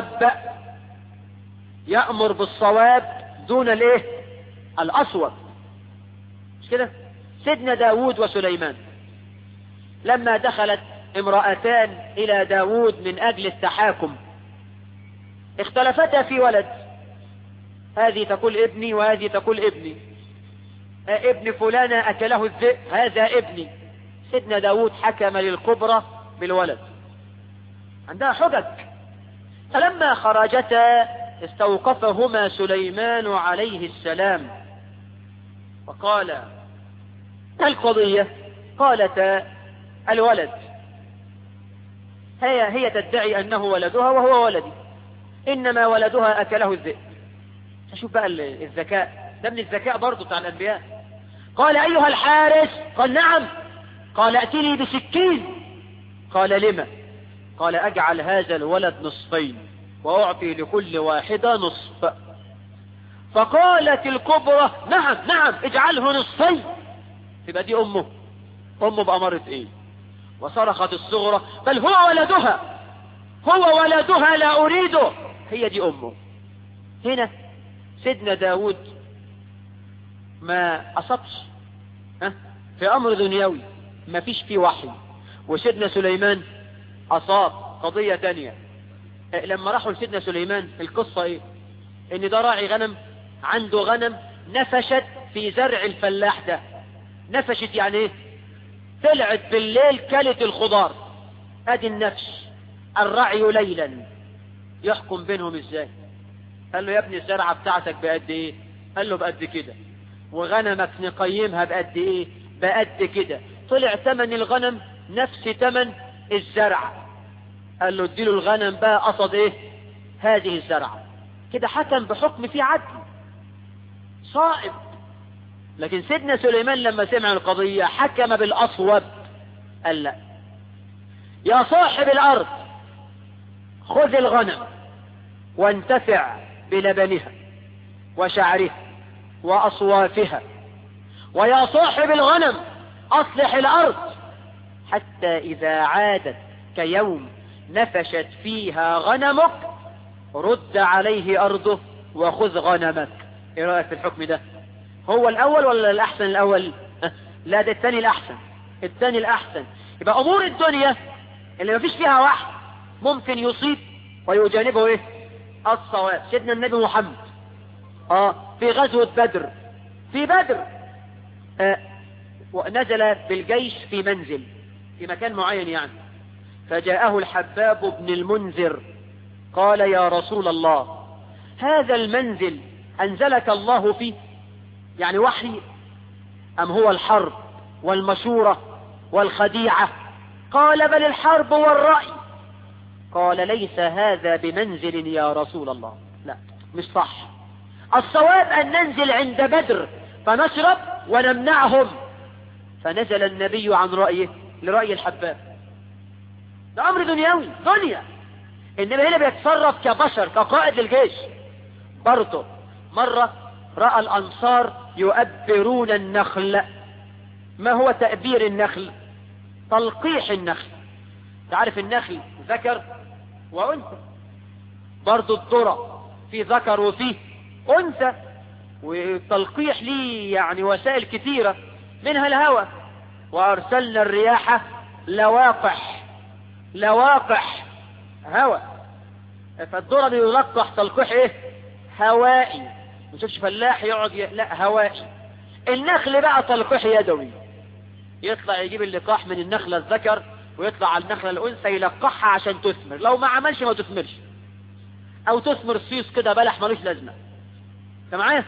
Speaker 2: يأمر بالصواب دون الايه الأصوب مش كده سيدنا داود وسليمان لما دخلت امرأتان إلى داود من أجل التحاكم اختلفتا في ولد هذه تقول ابني وهذه تقول ابني ابن فلانة أكله الذئب هذا ابني سيدنا داود حكم للكبرى بالولد عندها حجج فلما خرجتا استوقفهما سليمان عليه السلام وقال ما القضية قالتا الولد هي هي تدعي أنه ولدها وهو ولدي إنما ولدها أكله الذئب شوف بقى الذكاء ده من الذكاء برضو بتاع الأنبياء قال أيها الحارس قال نعم قال ائتني بسكين قال لما قال أجعل هذا الولد نصفين وأعطي لكل واحدة نصف فقالت الكبرى نعم نعم اجعله نصفين تبقى دي أمه أمه بأمرة إيه وصرخت الصغرى بل هو ولدها هو ولدها لا أريده هي دي أمه هنا سيدنا داود ما أصبش ها في أمر دنيوي ما فيش فيه وحي وسيدنا سليمان أصاب قضية تانية لما راحوا لسيدنا سليمان القصة ايه ان ده راعي غنم عنده غنم نفشت في زرع الفلاح ده نفشت يعني ايه طلعت بالليل كلت الخضار ادي النفش الرعي ليلا يحكم بينهم ازاي قال له يا ابني الزرعة بتاعتك بقد ايه قال له بقد كده وغنمك نقيمها بقد ايه بقد كده طلع ثمن الغنم نفس ثمن الزرع قال له اديله الغنم بقى قصد ايه هذه الزرعة كده حكم بحكم في عدل صائب لكن سيدنا سليمان لما سمع القضية حكم بالأصوب قال لا يا صاحب الأرض خذ الغنم وانتفع بلبنها وشعرها وأصوافها ويا صاحب الغنم أصلح الأرض حتى إذا عادت كيوم نفشت فيها غنمك رد عليه أرضه وخذ غنمك ايه رأيك في الحكم ده هو الأول ولا الأحسن الأول لا ده الثاني الأحسن الثاني الأحسن يبقى أمور الدنيا اللي ما فيش فيها وحي ممكن يصيب ويجانبه ايه الصواب سيدنا النبي محمد اه في غزوة بدر في بدر آه ونزل بالجيش في منزل في مكان معين يعني فجاءه الحباب بن المنذر قال يا رسول الله هذا المنزل أنزلك الله فيه يعني وحي أم هو الحرب والمشورة والخديعة قال بل الحرب والرأي قال ليس هذا بمنزل يا رسول الله لا مش صح الصواب أن ننزل عند بدر فنشرب ونمنعهم فنزل النبي عن رأيه لرأي الحباب ده أمر دنيوي دنيا إنما هنا بيتصرف كبشر كقائد للجيش برضه مرة رأى الأنصار يؤبرون النخل ما هو تأبير النخل تلقيح النخل تعرف النخل ذكر وأنثى برضه الذرة في ذكر وفيه أنثى وتلقيح ليه يعني وسائل كثيرة منها الهوى وأرسلنا الرياح لواقح لواقح هوى فالذرة بيلقح تلقيح ايه هوائي ما تشوفش فلاح يقعد ي... لا هوائي النخل بقى تلقيح يدوي يطلع يجيب اللقاح من النخلة الذكر ويطلع على النخلة الأنثى يلقحها عشان تثمر لو ما عملش ما تثمرش أو تثمر صيص كده بلح ملوش لازمة انت معايا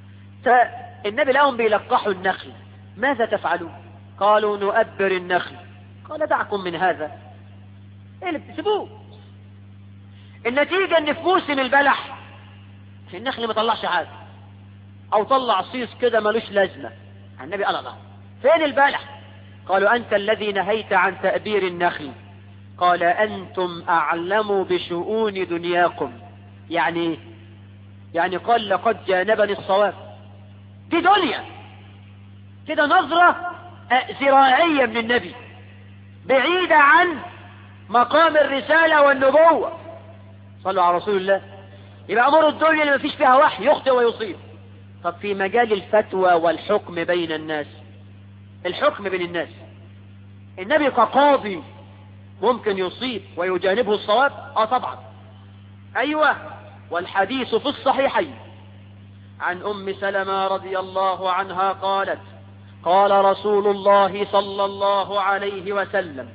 Speaker 2: فالنبي لهم بيلقحوا النخل ماذا تفعلون قالوا نؤبر النخل قال دعكم من هذا ايه اللي بتسيبوه النتيجة ان في موسم البلح النخل ما طلعش حاجة او طلع صيص كده ملوش لازمة النبي قال الله فين البلح قالوا انت الذي نهيت عن تأبير النخل قال انتم اعلم بشؤون دنياكم يعني يعني قال لقد جانبني الصواب دي دنيا كده نظرة زراعية من النبي بعيدة عن مقام الرسالة والنبوة صلوا على رسول الله يبقى أمور الدنيا اللي ما فيش فيها وحي يخطئ ويصيب طب في مجال الفتوى والحكم بين الناس الحكم بين الناس النبي كقاضي ممكن يصيب ويجانبه الصواب اه طبعا ايوه والحديث في الصحيحين عن ام سلمة رضي الله عنها قالت قال رسول الله صلى الله عليه وسلم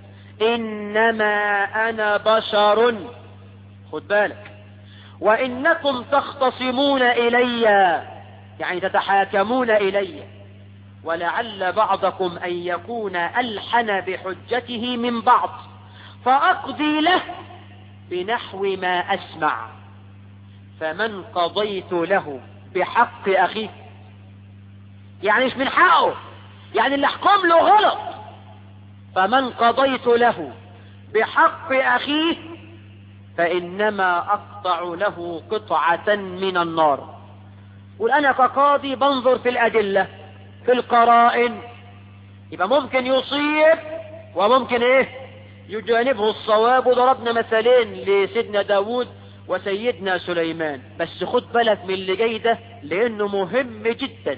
Speaker 2: انما انا بشر خد بالك وانكم تختصمون الي يعني تتحاكمون الي ولعل بعضكم ان يكون الحن بحجته من بعض فاقضي له بنحو ما اسمع فمن قضيت له بحق اخيه يعني مش من حقه يعني اللي احكم له غلط فمن قضيت له بحق اخيه فانما اقطع له قطعة من النار قول انا كقاضي بنظر في الادلة في القرائن يبقى ممكن يصيب وممكن ايه يجانبه الصواب وضربنا مثالين لسيدنا داود وسيدنا سليمان بس خد بالك من اللي جاي ده لانه مهم جدا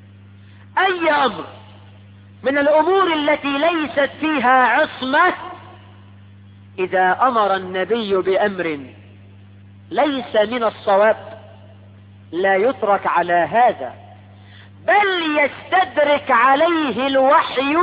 Speaker 2: اي امر من الامور التي ليست فيها عصمة اذا امر النبي بامر ليس من الصواب لا يترك على هذا بل يستدرك عليه الوحي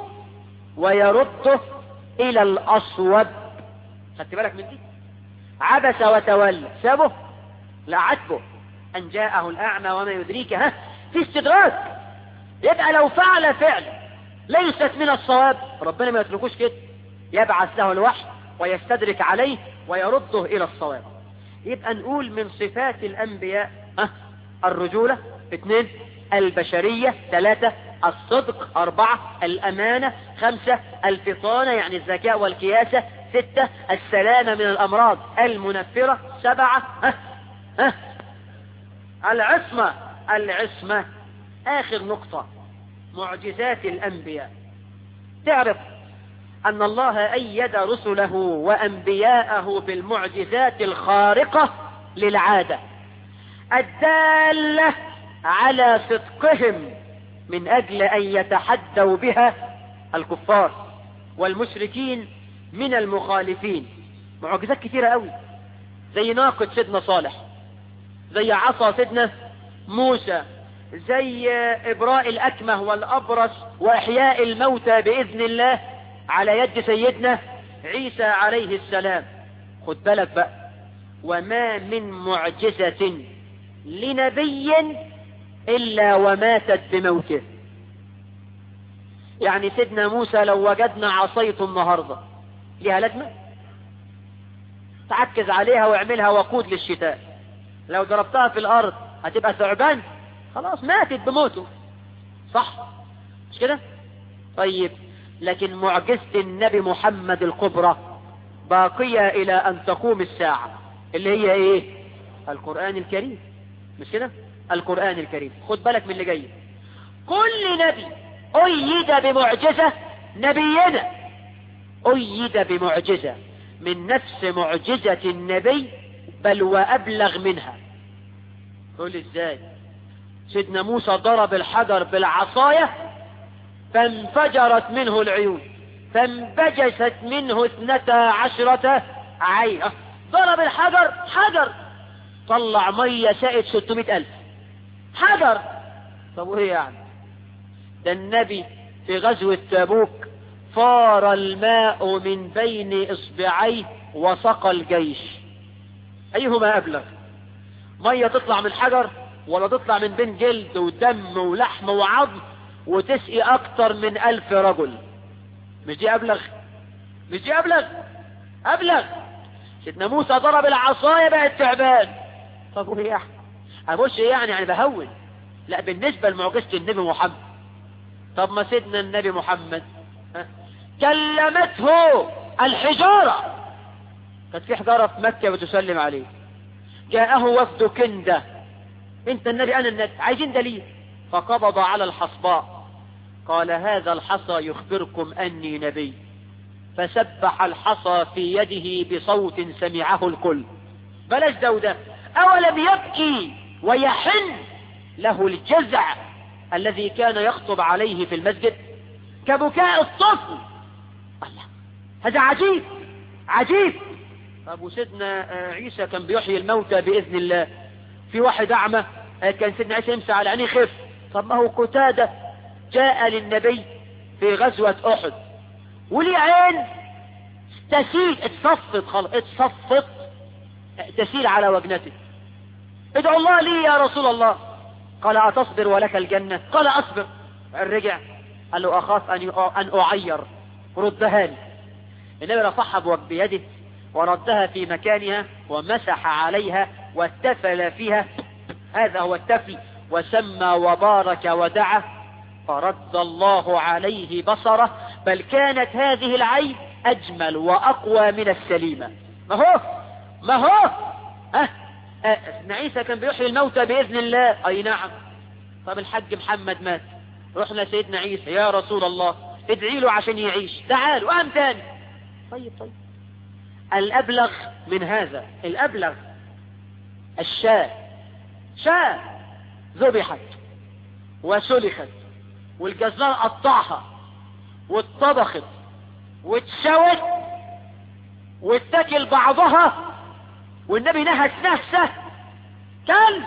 Speaker 2: ويرده الى الاصوب خدت بالك من دي عبس وتولى سابه لا عاتبه ان جاءه الاعمى وما يدريك ها في استدراك يبقى لو فعل فعل ليست من الصواب ربنا ما يتركوش كده يبعث له الوحي ويستدرك عليه ويرده الى الصواب يبقى نقول من صفات الانبياء ها الرجولة اثنين البشرية ثلاثة الصدق أربعة الأمانة خمسة الفطانة يعني الذكاء والكياسة ستة السلامة من الأمراض المنفرة سبعة ها ها العصمة العصمة آخر نقطة معجزات الأنبياء تعرف أن الله أيد رسله وأنبياءه بالمعجزات الخارقة للعادة الدالة على صدقهم من أجل أن يتحدوا بها الكفار والمشركين من المخالفين معجزات كثيرة قوي زي ناقة سيدنا صالح زي عصا سيدنا موسى زي إبراء الأكمه والأبرص وإحياء الموتى بإذن الله على يد سيدنا عيسى عليه السلام خد بالك بقى وما من معجزة لنبي إلا وماتت بموته يعني سيدنا موسى لو وجدنا عصيته النهاردة ليها لازمة تعكز عليها واعملها وقود للشتاء لو ضربتها في الأرض هتبقى ثعبان خلاص ماتت بموته صح مش كده طيب لكن معجزة النبي محمد الكبرى باقية إلى أن تقوم الساعة اللي هي إيه القرآن الكريم مش كده القرآن الكريم خد بالك من اللي جاي كل نبي أيد بمعجزة نبينا أيد بمعجزة من نفس معجزة النبي بل وأبلغ منها قول ازاي سيدنا موسى ضرب الحجر بالعصاية فانفجرت منه العيون فانبجست منه اثنتا عشرة عين ضرب الحجر حجر طلع مية سائد ستمائة ألف حجر طب وايه يعني ده النبي في غزوة تبوك فار الماء من بين اصبعيه وسقى الجيش ايهما ابلغ مية تطلع من حجر ولا تطلع من بين جلد ودم ولحم وعظم وتسقي اكتر من الف رجل مش دي ابلغ مش دي ابلغ ابلغ سيدنا موسى ضرب العصاية بقت تعبان طب وايه يعني ابوش ايه يعني يعني بهون لا بالنسبة لمعجزة النبي محمد طب ما سيدنا النبي محمد ها؟ كلمته الحجارة كانت في حجارة في مكة بتسلم عليه جاءه وفد كندة انت النبي انا النبي عايزين دليل فقبض على الحصباء قال هذا الحصى يخبركم اني نبي فسبح الحصى في يده بصوت سمعه الكل بلاش دودة اولم يبكي ويحن له الجزع الذي كان يخطب عليه في المسجد كبكاء الطفل الله هذا عجيب عجيب أبو سيدنا عيسى كان بيحيي الموتى بإذن الله في واحد أعمى كان سيدنا عيسى يمسى على عينيه خف طب ما هو قتادة جاء للنبي في غزوة أحد ولي عين تسيل اتصفت خلاص اتصفت تسيل على وجنته ادعو الله لي يا رسول الله قال أتصبر ولك الجنة قال أصبر رجع قال له أخاف أن أن أعير ردها لي النبي رفعها بيده وردها في مكانها ومسح عليها واتفل فيها هذا هو التفل وسمى وبارك ودعا فرد الله عليه بصره بل كانت هذه العين أجمل وأقوى من السليمة ما هو ما هو أه أه عيسى كان بيحيي الموتى بإذن الله أي نعم طب الحج محمد مات رحنا سيدنا عيسى يا رسول الله ادعي له عشان يعيش تعال وقام تاني طيب طيب الأبلغ من هذا الأبلغ الشاة شاة ذبحت وسلخت والجزار قطعها واتطبخت واتشوت واتكل بعضها والنبي نهس نفسه كل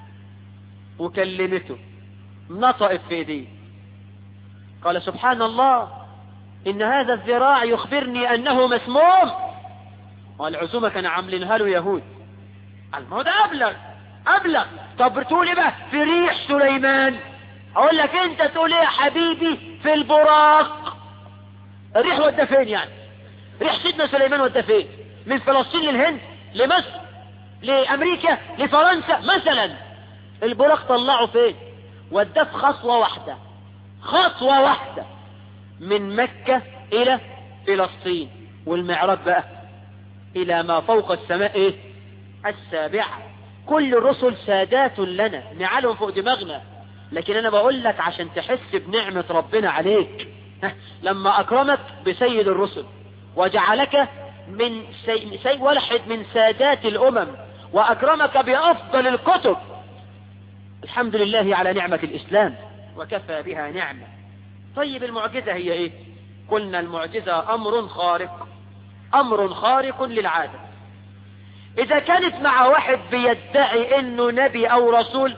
Speaker 2: وكلمته نطقت في ايديه قال سبحان الله ان هذا الذراع يخبرني انه مسموم والعزومة كان عاملينها له يهود قال ما هو ده ابلغ ابلغ طب بتقول ايه بقى في ريح سليمان اقول لك انت تقول ايه يا حبيبي في البراق الريح ودى فين يعني ريح سيدنا سليمان ودى فين من فلسطين للهند لمصر لامريكا لفرنسا مثلا البراق طلعه فين وداه في خطوة واحدة خطوة واحدة من مكة الى فلسطين والمعراج بقى الى ما فوق السماء ايه السابعة كل الرسل سادات لنا نعالهم فوق دماغنا لكن انا بقول لك عشان تحس بنعمة ربنا عليك لما اكرمك بسيد الرسل وجعلك من سي... سي... واحد من سادات الامم واكرمك بافضل الكتب الحمد لله على نعمة الاسلام وكفى بها نعمة طيب المعجزة هي ايه قلنا المعجزة امر خارق امر خارق للعادة اذا كانت مع واحد بيدعي انه نبي او رسول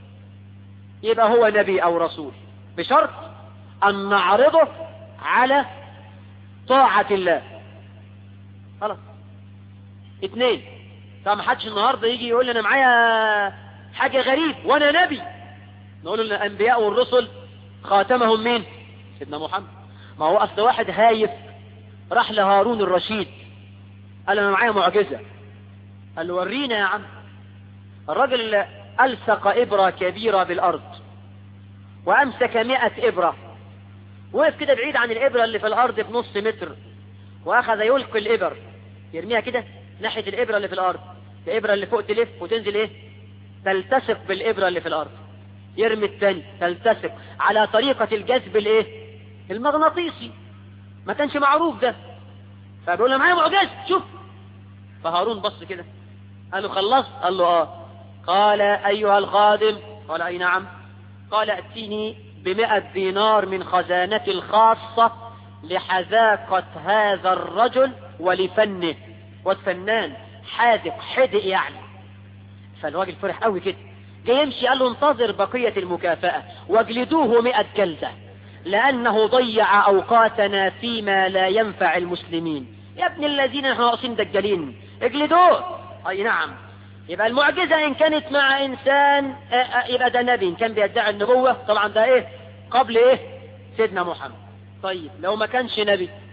Speaker 2: يبقى هو نبي او رسول بشرط ان نعرضه على طاعة الله خلاص اتنين طب محدش النهاردة يجي يقول لي انا معايا حاجة غريب وانا نبي نقول له الانبياء والرسل خاتمهم مين سيدنا محمد ما هو اصل واحد هايف راح لهارون الرشيد قال انا معايا معجزة قال له ورينا يا عم الراجل اللي ألصق إبرة كبيرة بالأرض وأمسك مئة إبرة وقف كده بعيد عن الإبرة اللي في الأرض بنص متر وأخذ يلقي الإبر يرميها كده ناحية الإبرة اللي في الأرض الإبرة اللي فوق تلف وتنزل إيه تلتصق بالإبرة اللي في الأرض يرمي الثاني تلتصق على طريقة الجذب الإيه المغناطيسي ما كانش معروف ده فبيقول له معايا معجز شوف فهارون بص كده قال له خلصت قال له اه قال ايها الخادم قال اي نعم قال اتيني بمئة دينار من خزانتي الخاصة لحذاقة هذا الرجل ولفنه والفنان حاذق حدق يعني فالراجل فرح قوي كده جاي يمشي قال له انتظر بقية المكافأة واجلدوه مئة جلدة لأنه ضيع أوقاتنا فيما لا ينفع المسلمين يا ابن الذين احنا ناقصين دجالين اجلدوه اي نعم يبقى المعجزة ان كانت مع انسان يبقى ده نبي ان كان بيدعي النبوة طبعا ده ايه قبل ايه سيدنا محمد طيب لو ما كانش نبي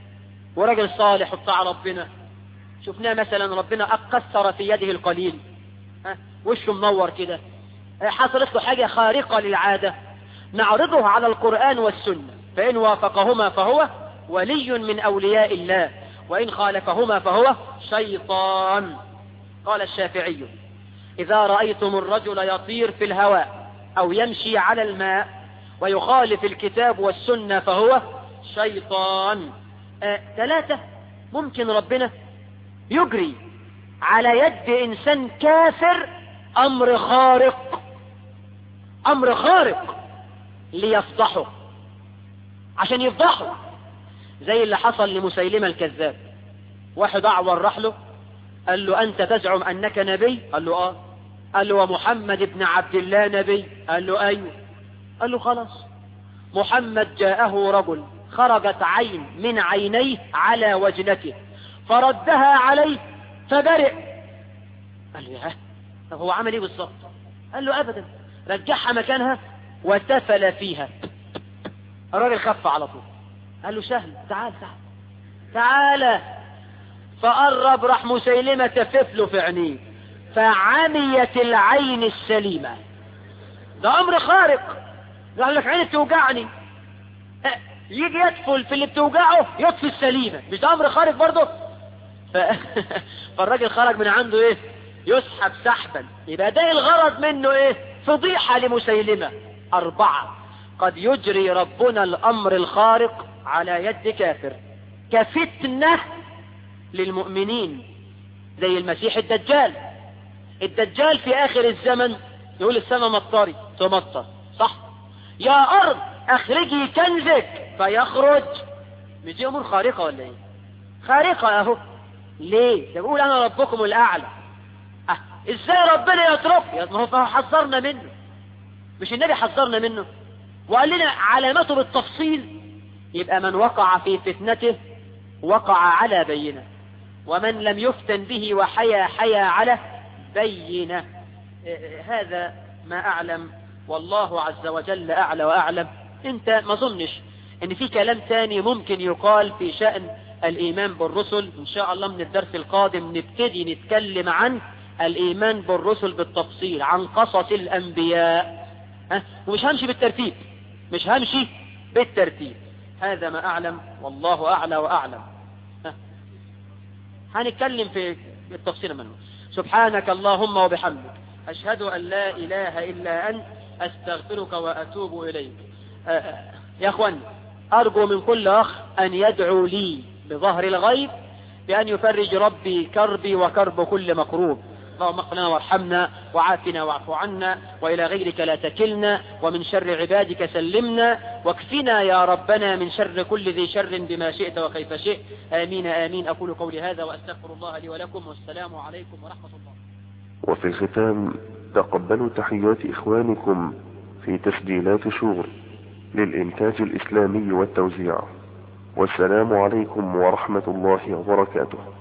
Speaker 2: وراجل صالح وبتاع ربنا شفناه مثلا ربنا كسر في يده القليل ها وشه منور كده حصلت له حاجة خارقة للعادة نعرضه على القرآن والسنة فإن وافقهما فهو ولي من أولياء الله وإن خالفهما فهو شيطان قال الشافعي إذا رأيتم الرجل يطير في الهواء أو يمشي على الماء ويخالف الكتاب والسنة فهو شيطان آه ثلاثة ممكن ربنا يجري على يد إنسان كافر أمر خارق أمر خارق ليفضحه عشان يفضحه زي اللي حصل لمسيلمة الكذاب واحد أعور راح له قال له أنت تزعم أنك نبي قال له آه قال له ومحمد بن عبد الله نبي قال له أيوه قال له خلاص محمد جاءه رجل خرجت عين من عينيه على وجنته فردها عليه فبرئ قال له يا طب هو عمل ايه بالظبط قال له ابدا رجعها مكانها وتفل فيها الراجل خف على طول قال له سهل تعال تعال تعال فقرب راح مسيلمة تفف له في عينيه فعميت العين السليمة ده امر خارق قال لك عيني بتوجعني يجي يدفل في اللي بتوجعه يطفي السليمة مش ده امر خارق برضه ف... فالراجل خرج من عنده ايه يسحب سحبا يبقى ده الغرض منه ايه فضيحة لمسيلمة اربعة قد يجري ربنا الامر الخارق على يد كافر كفتنة للمؤمنين زي المسيح الدجال الدجال في اخر الزمن يقول السماء مطري تمطر صح يا ارض اخرجي كنزك فيخرج مش دي امور خارقة ولا ايه خارقة اهو ليه ده بيقول انا ربكم الاعلى اه ازاي ربنا يترك ما هو حذرنا منه مش النبي حذرنا منه وقال لنا علامته بالتفصيل يبقى من وقع في فتنته وقع على بينه ومن لم يفتن به وحيا حيا على بينه هذا ما اعلم والله عز وجل اعلى واعلم انت ما ظنش ان في كلام تاني ممكن يقال في شأن الايمان بالرسل ان شاء الله من الدرس القادم نبتدي نتكلم عن الايمان بالرسل بالتفصيل عن قصص الانبياء ها ومش همشي بالترتيب مش همشي بالترتيب هذا ما اعلم والله اعلى واعلم ها هنتكلم في التفصيل منه سبحانك اللهم وبحمدك اشهد ان لا اله الا انت استغفرك واتوب اليك آه يا اخوان ارجو من كل اخ ان يدعو لي بظهر الغيب بان يفرج ربي كربي وكرب كل مكروب اللهم اغفر لنا وارحمنا وعافنا واعف عنا والى غيرك لا تكلنا ومن شر عبادك سلمنا واكفنا يا ربنا من شر كل ذي شر بما شئت وكيف شئت امين امين اقول قولي هذا واستغفر الله لي ولكم والسلام عليكم ورحمه الله
Speaker 3: وفي الختام تقبلوا تحيات إخوانكم في تسجيلات شغل للإنتاج الإسلامي والتوزيع والسلام عليكم ورحمة الله وبركاته